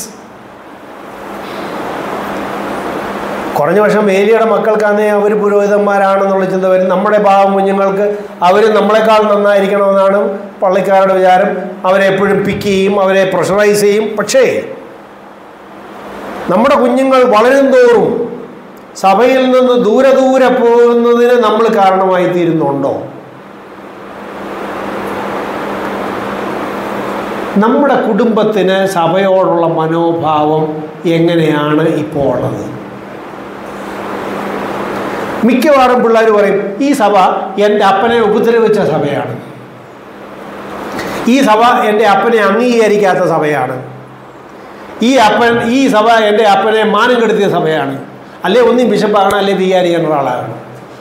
കുറഞ്ഞ പക്ഷം ഏലിയുടെ മക്കൾക്കാന്നേ അവർ പുരോഹിതന്മാരാണെന്നുള്ള ചിന്ത വരും നമ്മുടെ പാവം കുഞ്ഞുങ്ങൾക്ക് അവർ നമ്മളെക്കാൾ നന്നായിരിക്കണമെന്നാണ് പള്ളിക്കാരുടെ വിചാരം അവരെ എപ്പോഴും പിക്ക് ചെയ്യും അവരെ പ്രഷറൈസ് ചെയ്യും പക്ഷേ നമ്മുടെ കുഞ്ഞുങ്ങൾ വളരും തോറും സഭയിൽ നിന്ന് ദൂരെ ദൂരെ പോകുന്നതിന് നമ്മൾ കാരണമായി തീരുന്നുണ്ടോ നമ്മുടെ കുടുംബത്തിന് സഭയോടുള്ള മനോഭാവം എങ്ങനെയാണ് ഇപ്പോൾ ഉള്ളത് മിക്കവാറും പിള്ളേർ പറയും ഈ സഭ എൻ്റെ അപ്പനെ ഉപദ്രവിച്ച സഭയാണ് ഈ സഭ എൻ്റെ അപ്പനെ അംഗീകരിക്കാത്ത സഭയാണ് ഈ അപ്പൻ ഈ സഭ എൻ്റെ അപ്പനെ മാനം കെടുത്തിയ സഭയാണ് അല്ലെ ഒന്നും ബിഷപ്പാണ് അല്ലെ വികാരി ജനറാളാണ്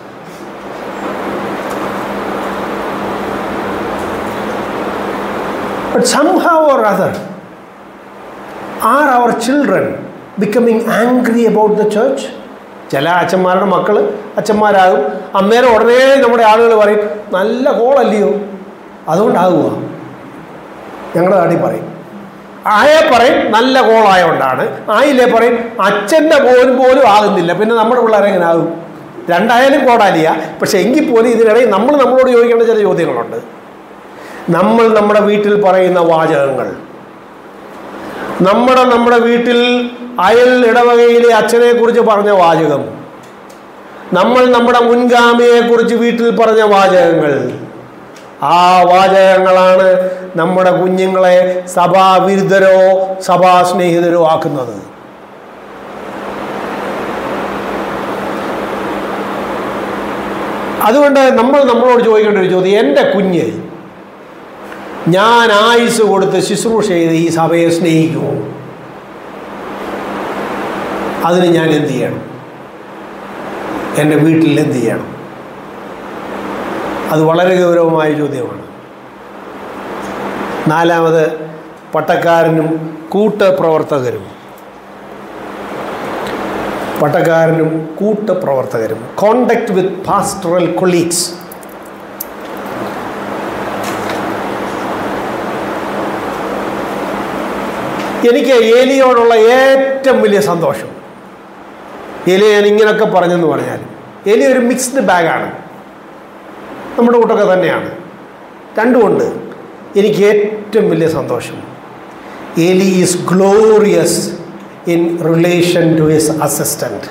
But somehow or other, are our children becoming angry about the church? ചില അച്ഛന്മാരുടെ മക്കൾ അച്ഛന്മാരാകും അന്നേരം ഉടനെ നമ്മുടെ ആളുകൾ പറയും നല്ല കോളല്ലയോ അതുകൊണ്ടാകുക ഞങ്ങളുടെ നാട്ടിൽ പറയും ആയ പറയും നല്ല കോളായതുകൊണ്ടാണ് ആയില്ലേ പറയും അച്ഛൻ്റെ പോലും പോലും ആകുന്നില്ല പിന്നെ നമ്മുടെ പിള്ളേരെ എങ്ങനെ ആകും രണ്ടായാലും കോടാലിയ പക്ഷെ എങ്കിൽ പോലും ഇതിനിടയിൽ നമ്മൾ നമ്മളോട് ചോദിക്കേണ്ട ചില ചോദ്യങ്ങളുണ്ട് നമ്മൾ നമ്മുടെ വീട്ടിൽ പറയുന്ന വാചകങ്ങൾ നമ്മുടെ നമ്മുടെ വീട്ടിൽ അയൽ ഇടവകയിലെ അച്ഛനെ കുറിച്ച് പറഞ്ഞ വാചകം നമ്മൾ നമ്മുടെ മുൻഗാമിയെക്കുറിച്ച് വീട്ടിൽ പറഞ്ഞ വാചകങ്ങൾ ആ വാചകങ്ങളാണ് നമ്മുടെ കുഞ്ഞുങ്ങളെ സഭാവിരുദ്ധരോ സഭാസ്നേഹിതരോ ആക്കുന്നത് അതുകൊണ്ട് നമ്മൾ നമ്മളോട് ചോദിക്കേണ്ട ഒരു ചോദ്യം എൻ്റെ കുഞ്ഞ് ഞാൻ ആയുസ് കൊടുത്ത് ശുശ്രൂഷ ചെയ്ത് ഈ സഭയെ സ്നേഹിക്കുമോ അതിന് ഞാൻ എന്ത് ചെയ്യണം എൻ്റെ വീട്ടിൽ എന്ത് ചെയ്യണം അത് വളരെ ഗൗരവമായ ചോദ്യമാണ് നാലാമത് പട്ടക്കാരനും കൂട്ടപ്രവർത്തകരും പട്ടക്കാരനും കൂട്ടപ്രവർത്തകരും കോണ്ടാക്ട് വിത്ത് പാസ്റ്ററൽ കൊളീഗ്സ് എനിക്ക് ഏലിയോടുള്ള ഏറ്റവും വലിയ സന്തോഷം ഏലി ഞാൻ ഇങ്ങനൊക്കെ പറഞ്ഞെന്ന് പറഞ്ഞാൽ ഏലി ഒരു മിക്സ്ഡ് ബാഗാണ് നമ്മുടെ കൂട്ടൊക്കെ തന്നെയാണ് രണ്ടുമുണ്ട് എനിക്ക് ഏറ്റവും വലിയ സന്തോഷം Eli is glorious in relation to his assistant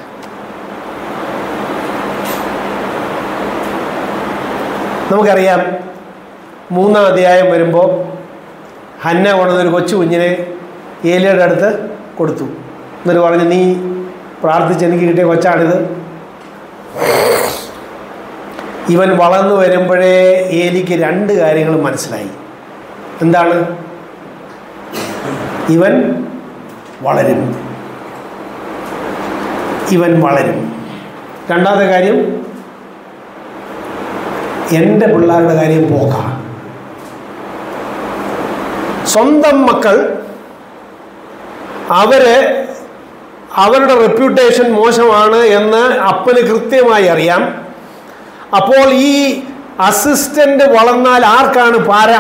നമുക്കറിയാം മൂന്നാം അധ്യായം വരുമ്പോൾ ഹന്ന കൊണ്ടുവന്നൊരു കൊച്ചു കുഞ്ഞിനെ ഏലിയുടെ അടുത്ത് കൊടുത്തു എന്നിട്ട് പറഞ്ഞു നീ പ്രാർത്ഥിച്ച് എനിക്ക് കിട്ടിയ കൊച്ചാണിത് ഇവൻ വളർന്നു വരുമ്പോഴേ ഏലിക്ക് രണ്ട് കാര്യങ്ങൾ മനസ്സിലായി എന്താണ് ഇവൻ വളരും ഇവൻ വളരും രണ്ടാമത്തെ കാര്യം എൻ്റെ പിള്ളേരുടെ കാര്യം പോകാം സ്വന്തം മക്കൾ അവര് അവരുടെ റെപ്യൂട്ടേഷൻ മോശമാണ് എന്ന് അപ്പന് കൃത്യമായി അറിയാം അപ്പോൾ ഈ അസിസ്റ്റന്റ് വളർന്നാൽ ആർക്കാണ് പാര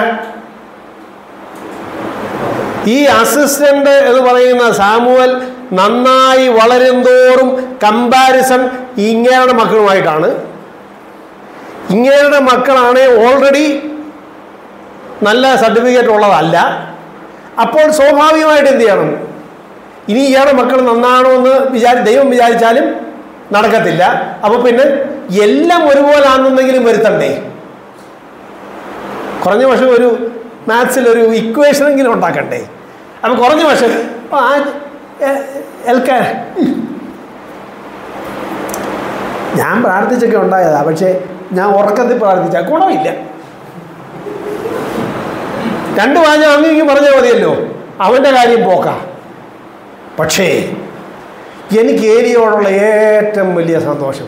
ഈ അസിസ്റ്റന്റ് എന്ന് പറയുന്ന സാമുവൽ നന്നായി വളരുന്തോറും കമ്പാരിസൺ ഇങ്ങേരുടെ മക്കളുമായിട്ടാണ് ഇങ്ങേരുടെ മക്കളാണ് ഓൾറെഡി നല്ല സർട്ടിഫിക്കറ്റ് ഉള്ളതല്ല അപ്പോൾ സ്വാഭാവികമായിട്ട് എന്ത് ചെയ്യണം ഇനി ഇയാളുടെ മക്കൾ നന്നാണോ എന്ന് വിചാരി ദൈവം വിചാരിച്ചാലും നടക്കത്തില്ല അപ്പോൾ പിന്നെ എല്ലാം ഒരുപോലാണെന്നെങ്കിലും വരുത്തണ്ടേ കുറഞ്ഞ പക്ഷം ഒരു മാത്സിൽ ഒരു ഇക്വേഷനെങ്കിലും ഉണ്ടാക്കണ്ടേ അപ്പം കുറഞ്ഞ പക്ഷം ആ എൽക്കാൻ ഞാൻ പ്രാർത്ഥിച്ചൊക്കെ ഉണ്ടായതാ പക്ഷേ ഞാൻ ഉറക്കത്തിൽ പ്രാർത്ഥിച്ച ഗുണമില്ല രണ്ട് വാഞ്ഞ അങ്ങേക്കും പറഞ്ഞാൽ മതിയല്ലോ അവൻ്റെ കാര്യം പോക്കാം പക്ഷേ എനിക്ക് ഏലിയോടുള്ള ഏറ്റവും വലിയ സന്തോഷം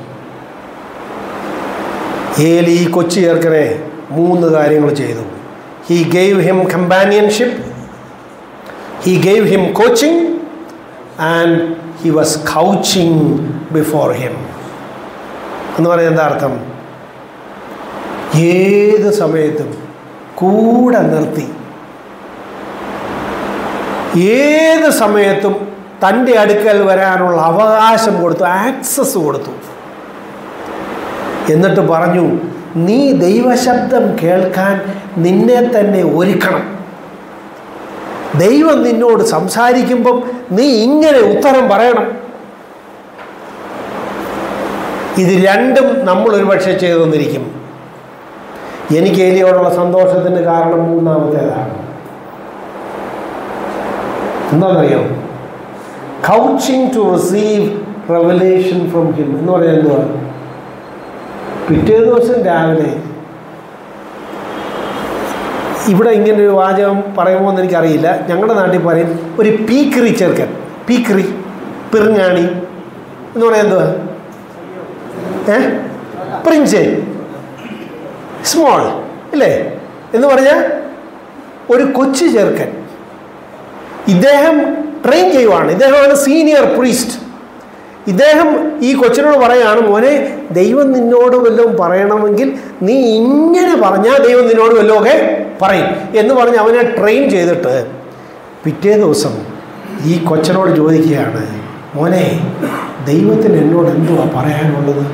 ഏലി ഈ കൊച്ചു ചേർക്കനെ മൂന്ന് കാര്യങ്ങൾ ചെയ്തു he gave him companionship he gave him coaching and he was couching before him എന്ന് പറയുന്നത് എന്താ അർത്ഥം ഏത് സമയത്തും കൂടെ നിർത്തി ഏത് സമയത്തും തൻ്റെ അടുക്കൽ വരാനുള്ള അവകാശം കൊടുത്തു ആക്സസ് കൊടുത്തു എന്നിട്ട് പറഞ്ഞു നീ ദൈവശബ്ദം കേൾക്കാൻ നിന്നെ തന്നെ ഒരുക്കണം ദൈവം നിന്നോട് സംസാരിക്കുമ്പം നീ ഇങ്ങനെ ഉത്തരം പറയണം ഇത് രണ്ടും നമ്മൾ ഒരുപക്ഷെ ചെയ്തു തന്നിരിക്കും എനിക്ക് ഏലിയോടുള്ള സന്തോഷത്തിന് കാരണം മൂന്നാമത്തേതാണ് എന്താണെന്നറിയോ couching to receive revelation from him എന്ന് പറഞ്ഞാൽ എന്തുവാ പിറ്റേ ദിവസം രാവിലെ ഇവിടെ ഇങ്ങനെ ഒരു വാചകം പറയുമോ എന്ന് എനിക്കറിയില്ല ഞങ്ങളുടെ നാട്ടിൽ പറയും ഒരു പീക്കറി ചെറുക്കൻ പീക്കറി പിറിഞ്ഞാണി എന്ന് പറയാൻ എന്തുവാ ഏ പ്രിഞ്ച് സ്മോൾ ഇല്ലേ എന്ന് പറഞ്ഞാൽ ഒരു കൊച്ചു ചെറുക്കൻ ഇദ്ദേഹം ട്രെയിൻ ചെയ്യുവാണ് ഇദ്ദേഹമാണ് സീനിയർ പ്രീസ്റ്റ് ഇദ്ദേഹം ഈ കൊച്ചിനോട് പറയാണ് മോനെ ദൈവം നിന്നോട് വല്ലതും പറയണമെങ്കിൽ നീ ഇങ്ങനെ പറഞ്ഞാൽ ദൈവം നിന്നോട് വല്ലതും ഒക്കെ പറയും എന്ന് പറഞ്ഞ് അവനെ ട്രെയിൻ ചെയ്തിട്ട് പിറ്റേ ദിവസം ഈ കൊച്ചനോട് ചോദിക്കുകയാണ് മോനെ ദൈവത്തിന് എന്നോട് എന്തുവാ പറയാനുള്ളത്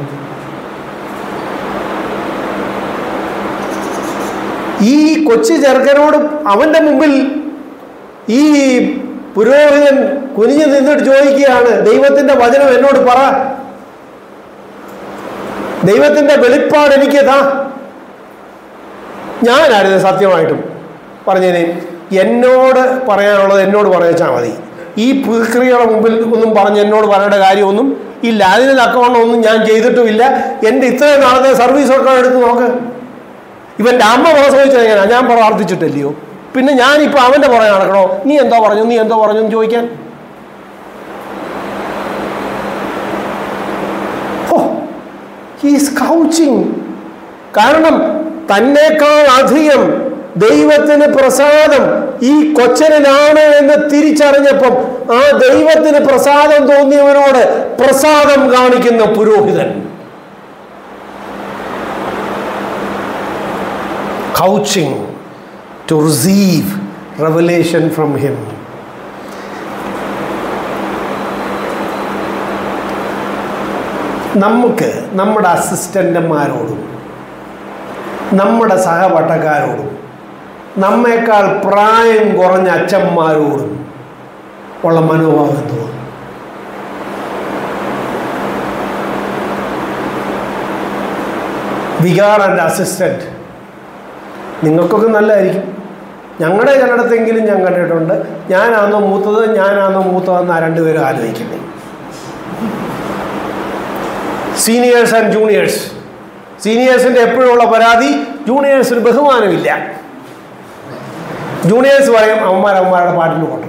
ഈ കൊച്ചു ചെറുക്കനോട് അവൻ്റെ മുമ്പിൽ ഈ പുരോഹിതൻ കുനിഞ്ഞു നിന്നിട്ട് ചോദിക്കുകയാണ് ദൈവത്തിൻ്റെ വചനം എന്നോട് പറ ദൈവത്തിൻ്റെ വെളിപ്പാട് എനിക്ക് താ ഞാനായിരുന്നു സത്യമായിട്ടും പറഞ്ഞേനെ എന്നോട് പറയാനുള്ളത് എന്നോട് പറയച്ചാൽ മതി ഈ പുക്രിയുടെ മുമ്പിൽ ഒന്നും പറഞ്ഞ് എന്നോട് പറയേണ്ട കാര്യമൊന്നും ഇല്ല അതിന് തക്കവണ്ണം ഒന്നും ഞാൻ ചെയ്തിട്ടുമില്ല എൻ്റെ ഇത്രയും നാളത്തെ സർവീസ് ഒക്കെ എടുത്ത് നോക്ക് ഇവൻ്റെ അമ്മ പ്രസവിച്ചത് എങ്ങനെയാ ഞാൻ പ്രാർത്ഥിച്ചിട്ടില്ലയോ പിന്നെ ഞാനിപ്പോൾ അവൻ്റെ പുറകെ നടക്കണോ നീ എന്തോ പറഞ്ഞു നീ എന്തോ പറഞ്ഞു എന്ന് ചോദിക്കാൻ ഓ ഹീസ് കൗച്ചിങ് കാരണം തന്നേക്കാൾ അധികം ദൈവത്തിന് പ്രസാദം ഈ കൊച്ചനിലാണ് എന്ന് തിരിച്ചറിഞ്ഞപ്പം ആ ദൈവത്തിന് പ്രസാദം തോന്നിയവനോട് പ്രസാദം കാണിക്കുന്ന പുരോഹിതൻ couching to receive revelation from him. നമുക്ക് നമ്മുടെ അസിസ്റ്റൻ്റുമാരോടും നമ്മുടെ സഹപട്ടക്കാരോടും നമ്മേക്കാൾ പ്രായം കുറഞ്ഞ അച്ഛന്മാരോടും ഉള്ള മനോഭാവം എന്തുവാ വികാർ ആൻഡ് അസിസ്റ്റൻറ്റ് നിങ്ങൾക്കൊക്കെ നല്ലതായിരിക്കും ഞങ്ങളുടെ ചിലയിടത്തെങ്കിലും ഞാൻ കണ്ടിട്ടുണ്ട് ഞാനാണോ മൂത്തത് ഞാനാണോ മൂത്തതെന്ന് ആ രണ്ടുപേരും ആലോചിക്കുന്നത് സീനിയേഴ്സ് ആൻഡ് ജൂനിയേഴ്സ് സീനിയേഴ്സിൻ്റെ എപ്പോഴുള്ള പരാതി ജൂനിയേഴ്സിന് ബഹുമാനമില്ല ജൂനിയേഴ്സ് പറയും അവന്മാർ അവന്മാരുടെ പാട്ടിന് പോട്ടെ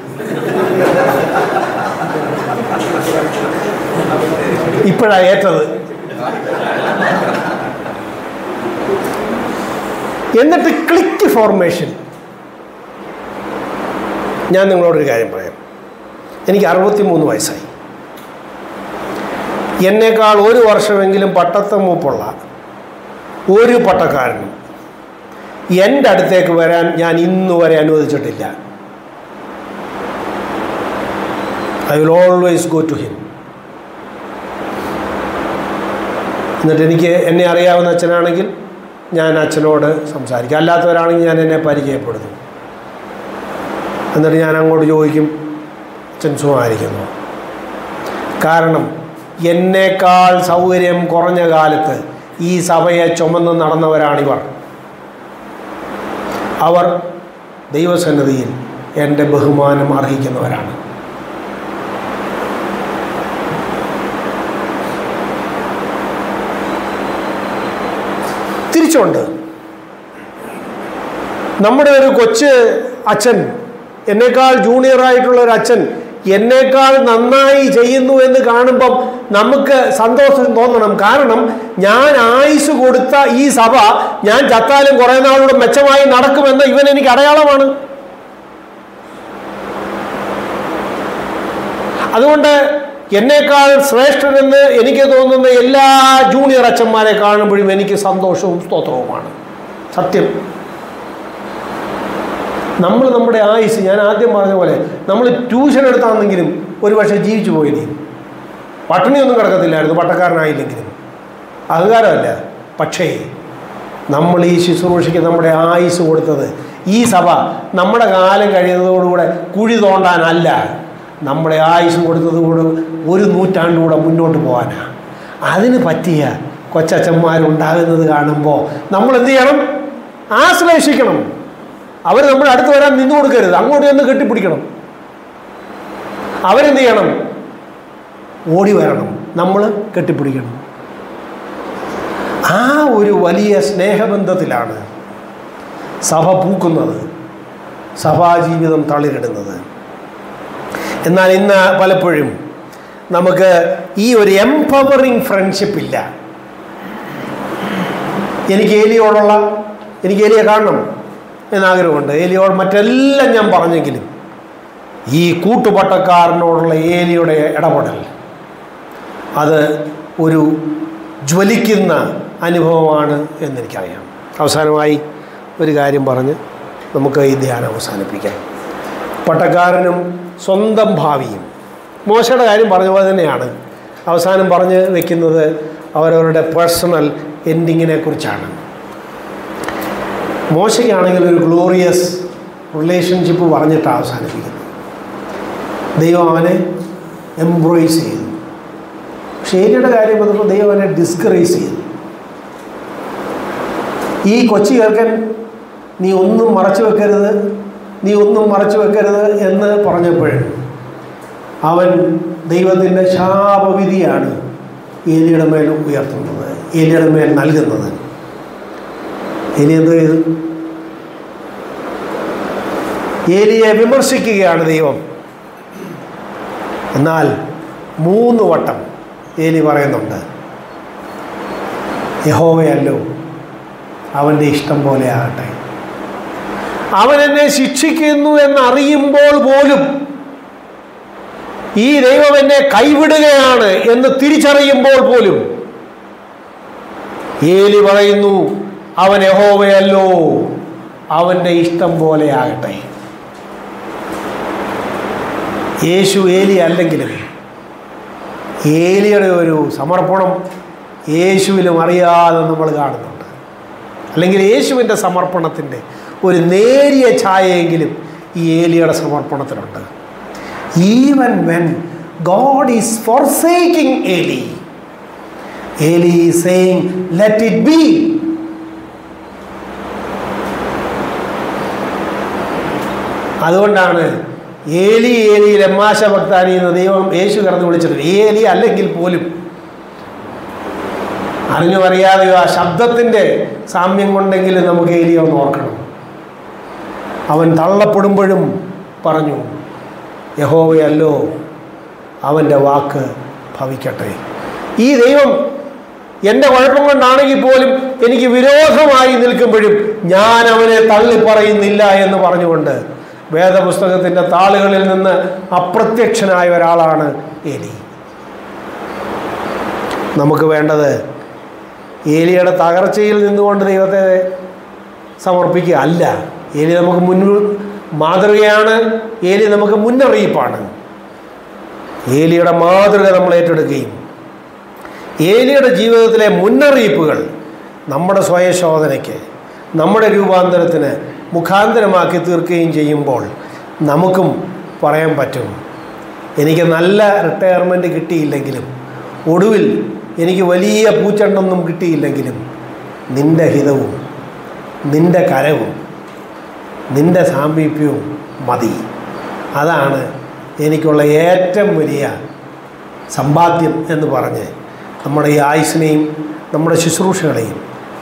ഇപ്പോഴാണ് ഏറ്റത് എന്നിട്ട് ക്ലിക്ക് ഫോർമേഷൻ ഞാൻ നിങ്ങളോടൊരു കാര്യം പറയാം എനിക്ക് അറുപത്തി മൂന്ന് വയസ്സായി എന്നേക്കാൾ ഒരു വർഷമെങ്കിലും പട്ടത്തെ മൂപ്പുള്ള ഒരു പട്ടക്കാരനും എൻ്റെ അടുത്തേക്ക് വരാൻ ഞാൻ ഇന്ന് വരെ അനുവദിച്ചിട്ടില്ല I will always go to him എന്നിട്ട് എനിക്ക് എന്നെ അറിയാവുന്ന അച്ഛനാണെങ്കിൽ ഞാൻ അച്ഛനോട് സംസാരിക്കും അല്ലാത്തവരാണെങ്കിൽ ഞാൻ എന്നെ പരിചയപ്പെടുന്നു എന്നിട്ട് ഞാൻ അങ്ങോട്ട് ചോദിക്കും അച്ഛൻ സുഖമായിരിക്കുന്നു കാരണം എന്നേക്കാൾ സൗകര്യം കുറഞ്ഞ കാലത്ത് ഈ സഭയെ ചുമന്ന് നടന്നവരാണിവർ അവർ ദൈവസന്നിധിയിൽ എൻ്റെ ബഹുമാനം അർഹിക്കുന്നവരാണ് തിരിച്ചുണ്ട് നമ്മുടെ ഒരു കൊച്ച് അച്ഛൻ എന്നേക്കാൾ ജൂനിയർ ആയിട്ടുള്ള ഒരു അച്ഛൻ എന്നേക്കാൾ നന്നായി ചെയ്യുന്നു എന്ന് കാണുമ്പം നമുക്ക് സന്തോഷം തോന്നണം കാരണം ഞാൻ ആയുസ് കൊടുത്ത ഈ സഭ ഞാൻ ചത്താലും കുറേ നാളുകൂടെ മെച്ചമായി നടക്കുമെന്ന് ഇവൻ എനിക്ക് അടയാളമാണ് അതുകൊണ്ട് എന്നേക്കാൾ ശ്രേഷ്ഠനെന്ന് എനിക്ക് തോന്നുന്ന എല്ലാ ജൂനിയർ അച്ഛന്മാരെ കാണുമ്പോഴും എനിക്ക് സന്തോഷവും സ്തോത്രവുമാണ് സത്യം നമ്മൾ നമ്മുടെ ആയുസ് ഞാൻ ആദ്യം പറഞ്ഞ പോലെ നമ്മൾ ട്യൂഷൻ എടുത്താണെങ്കിലും ഒരു പക്ഷേ ജീവിച്ചു പോയിനി പട്ടിണിയൊന്നും കിടക്കത്തില്ലായിരുന്നു പട്ടക്കാരനായില്ലെങ്കിലും അഹങ്കാരമല്ല പക്ഷേ നമ്മൾ ഈ ശുശ്രൂഷയ്ക്ക് നമ്മുടെ ആയുസ് കൊടുത്തത് ഈ സഭ നമ്മുടെ കാലം കഴിയുന്നതോടുകൂടെ കുഴി തോണ്ടാനല്ല നമ്മുടെ ആയുസ് കൊടുത്തതോട് ഒരു നൂറ്റാണ്ടുകൂടെ മുന്നോട്ട് പോകാനാണ് അതിന് പറ്റിയ കൊച്ചച്ഛന്മാരുണ്ടാകുന്നത് കാണുമ്പോൾ നമ്മൾ എന്ത് ചെയ്യണം ആശ്ലേഷിക്കണം അവർ നമ്മുടെ അടുത്ത് വരാൻ നിന്നു കൊടുക്കരുത് അങ്ങോട്ട് ചെന്ന് കെട്ടിപ്പിടിക്കണം അവരെന്ത് ചെയ്യണം ഓടി വരണം നമ്മൾ കെട്ടിപ്പിടിക്കണം ആ ഒരു വലിയ സ്നേഹബന്ധത്തിലാണ് സഭ പൂക്കുന്നത് സഭാജീവിതം തളിരിടുന്നത് എന്നാൽ ഇന്ന് പലപ്പോഴും നമുക്ക് ഈ ഒരു എംപവറിങ് ഫ്രണ്ട്ഷിപ്പ് ഇല്ല എനിക്ക് ഏലിയോടുള്ള എനിക്ക് ഏലിയെ കാണണം എന്നാഗ്രഹമുണ്ട് ഏലിയോട് മറ്റെല്ലാം ഞാൻ പറഞ്ഞെങ്കിലും ഈ കൂട്ടുപട്ടക്കാരനോടുള്ള ഏലിയുടെ ഇടപെടൽ അത് ഒരു ജ്വലിക്കുന്ന അനുഭവമാണ് എന്നെനിക്കറിയാം അവസാനമായി ഒരു കാര്യം പറഞ്ഞ് നമുക്ക് ഈ ധ്യാനം അവസാനിപ്പിക്കാം പട്ടക്കാരനും സ്വന്തം ഭാവിയും മോശയുടെ കാര്യം പറഞ്ഞ പോലെ തന്നെയാണ് അവസാനം പറഞ്ഞ് വെക്കുന്നത് അവരവരുടെ പേഴ്സണൽ എൻഡിങ്ങിനെ കുറിച്ചാണ് മോശയ്ക്കാണെങ്കിൽ ഒരു ഗ്ലോറിയസ് റിലേഷൻഷിപ്പ് പറഞ്ഞിട്ടാണ് അവസാനിപ്പിക്കുന്നത് ദൈവം അവനെ എംബ്രോയ്സ് ചെയ്തു പക്ഷേ ഏരിയയുടെ കാര്യം വന്നപ്പോൾ ദൈവം അവനെ ഡിസ്കറേസ് ചെയ്തു ഈ കൊച്ചി കേൾക്കൻ നീ ഒന്നും മറച്ചു വെക്കരുത് നീ ഒന്നും മറച്ചു വെക്കരുത് എന്ന് പറഞ്ഞപ്പോഴും അവൻ ദൈവത്തിൻ്റെ ശാപവിധിയാണ് ഏലിയുടെ മേൽ ഉയർത്തുന്നത് ഏലിയുടെ മേൽ നൽകുന്നത് ഇനി എന്ത് ചെയ്തു ഏലിയെ വിമർശിക്കുകയാണ് ദൈവം എന്നാൽ മൂന്ന് വട്ടം ഏലി പറയുന്നുണ്ട് യഹോവയല്ലോ അവൻ്റെ ഇഷ്ടം പോലെ ആകട്ടെ അവൻ എന്നെ ശിക്ഷിക്കുന്നു എന്നറിയുമ്പോൾ പോലും ഈ ദൈവം എന്നെ കൈവിടുകയാണ് എന്ന് തിരിച്ചറിയുമ്പോൾ പോലും ഏലി പറയുന്നു അവൻ യഹോവയല്ലോ അവൻ്റെ ഇഷ്ടം പോലെ ആകട്ടെ യേശു ഏലി അല്ലെങ്കിലും ഏലിയുടെ ഒരു സമർപ്പണം യേശുവിലും അറിയാതെ നമ്മൾ കാണുന്നുണ്ട് അല്ലെങ്കിൽ യേശുവിൻ്റെ സമർപ്പണത്തിൻ്റെ ഒരു നേരിയ ഛായയെങ്കിലും ഈ ഏലിയുടെ സമർപ്പണത്തിലുണ്ട് even when God is forsaking Eli Eli saying let it be അതുകൊണ്ടാണ് ഏലി ഏലി രമാശ ഭക്താനി എന്ന് ദൈവം യേശു കടന്ന് വിളിച്ചിട്ടുണ്ട് ഏലി അല്ലെങ്കിൽ പോലും അറിഞ്ഞു അറിയാതെയോ ആ ശബ്ദത്തിൻ്റെ സാമ്യം കൊണ്ടെങ്കിലും നമുക്ക് ഏലിയെ ഒന്ന് ഓർക്കണം അവൻ തള്ളപ്പെടുമ്പോഴും പറഞ്ഞു യഹോവയല്ലോ അവൻ്റെ വാക്ക് ഭവിക്കട്ടെ ഈ ദൈവം എൻ്റെ കുഴപ്പം കൊണ്ടാണെങ്കിൽ പോലും എനിക്ക് വിരോധമായി നിൽക്കുമ്പോഴും ഞാൻ അവനെ തള്ളി പറയുന്നില്ല എന്ന് പറഞ്ഞുകൊണ്ട് വേദപുസ്തകത്തിൻ്റെ താളുകളിൽ നിന്ന് അപ്രത്യക്ഷനായ ഒരാളാണ് ഏലി നമുക്ക് വേണ്ടത് ഏലിയുടെ തകർച്ചയിൽ നിന്നുകൊണ്ട് ദൈവത്തെ സമർപ്പിക്കുക അല്ല ഏലി നമുക്ക് മുൻ മാതൃകയാണ് ഏലി നമുക്ക് മുന്നറിയിപ്പാണ് ഏലിയുടെ മാതൃക നമ്മൾ ഏറ്റെടുക്കുകയും ഏലിയുടെ ജീവിതത്തിലെ മുന്നറിയിപ്പുകൾ നമ്മുടെ സ്വയശോധനയ്ക്ക് നമ്മുടെ രൂപാന്തരത്തിന് മുഖാന്തരമാക്കി തീർക്കുകയും ചെയ്യുമ്പോൾ നമുക്കും പറയാൻ പറ്റും എനിക്ക് നല്ല റിട്ടയർമെൻറ്റ് കിട്ടിയില്ലെങ്കിലും ഒടുവിൽ എനിക്ക് വലിയ പൂച്ചണ്ടൊന്നും കിട്ടിയില്ലെങ്കിലും നിൻ്റെ ഹിതവും നിൻ്റെ കരവും നിൻ്റെ സാമീപ്യവും മതി അതാണ് എനിക്കുള്ള ഏറ്റവും വലിയ സമ്പാദ്യം എന്ന് പറഞ്ഞ് നമ്മുടെ ഈ ആയുസിനെയും നമ്മുടെ ശുശ്രൂഷകളെയും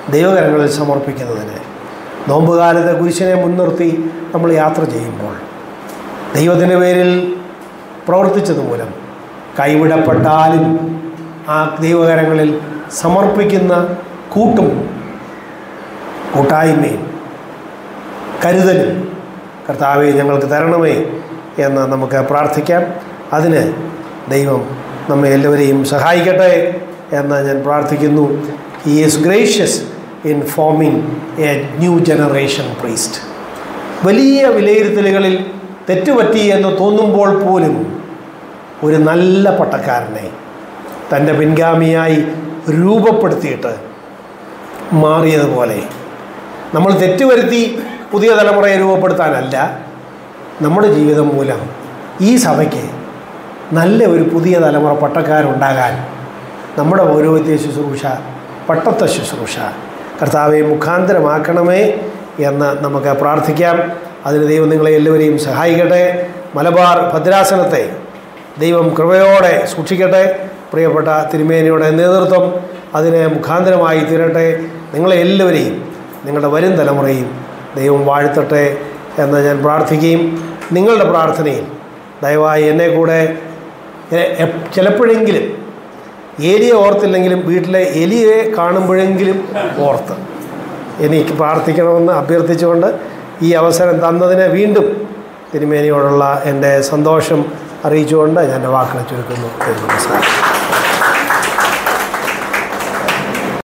ദൈവകരങ്ങളിൽ സമർപ്പിക്കുന്നതിന് നോമ്പുകാലത്തെ കുരിശിനെ മുൻനിർത്തി നമ്മൾ യാത്ര ചെയ്യുമ്പോൾ ദൈവത്തിൻ്റെ പേരിൽ പ്രവർത്തിച്ചത് മൂലം കൈവിടപ്പെട്ടാലും ആ ദൈവകരങ്ങളിൽ സമർപ്പിക്കുന്ന കൂട്ടും കൂട്ടായ്മയും കരുതലും കർത്താവെ ഞങ്ങൾക്ക് തരണമേ എന്ന് നമുക്ക് പ്രാർത്ഥിക്കാം അതിന് ദൈവം നമ്മെ എല്ലാവരെയും സഹായിക്കട്ടെ എന്ന് ഞാൻ പ്രാർത്ഥിക്കുന്നു he is gracious in forming a new generation priest വലിയ വിലയിരുത്തലുകളിൽ തെറ്റുപറ്റി എന്ന് തോന്നുമ്പോൾ പോലും ഒരു നല്ല പട്ടക്കാരനെ തൻ്റെ പിൻഗാമിയായി രൂപപ്പെടുത്തിയിട്ട് മാറിയതുപോലെ നമ്മൾ തെറ്റുവരുത്തി പുതിയ തലമുറയെ രൂപപ്പെടുത്താനല്ല നമ്മുടെ ജീവിതം മൂലം ഈ സഭയ്ക്ക് നല്ല ഒരു പുതിയ തലമുറ പട്ടക്കാരുണ്ടാകാൻ നമ്മുടെ പൗരോഹിത്യ ശുശ്രൂഷ പട്ടത്തെ ശുശ്രൂഷ കർത്താവെ മുഖാന്തരമാക്കണമേ എന്ന് നമുക്ക് പ്രാർത്ഥിക്കാം അതിന് ദൈവം നിങ്ങളെ എല്ലാവരെയും സഹായിക്കട്ടെ മലബാർ ഭദ്രാസനത്തെ ദൈവം കൃപയോടെ സൂക്ഷിക്കട്ടെ പ്രിയപ്പെട്ട തിരുമേനിയുടെ നേതൃത്വം അതിന് മുഖാന്തരമായി തീരട്ടെ നിങ്ങളെ എല്ലാവരെയും നിങ്ങളുടെ വരും തലമുറയും ദൈവം വാഴ്ത്തട്ടെ എന്ന് ഞാൻ പ്രാർത്ഥിക്കുകയും നിങ്ങളുടെ പ്രാർത്ഥനയിൽ ദയവായി എന്നെ കൂടെ എ- എ- ചിലപ്പോഴെങ്കിലും ഏരിയ ഓർത്തില്ലെങ്കിലും വീട്ടിലെ എലിയെ കാണുമ്പോഴെങ്കിലും ഓർത്ത് എനിക്ക് പ്രാർത്ഥിക്കണമെന്ന് അഭ്യർത്ഥിച്ചുകൊണ്ട് ഈ അവസരം തന്നതിന് വീണ്ടും തിരുമേനിയോടുള്ള എൻ്റെ സന്തോഷം അറിയിച്ചുകൊണ്ട് ഞാൻ എൻ്റെ വാക്കുകൾ ചുരുക്കുന്നു എന്ന് മനസ്സിലാക്കി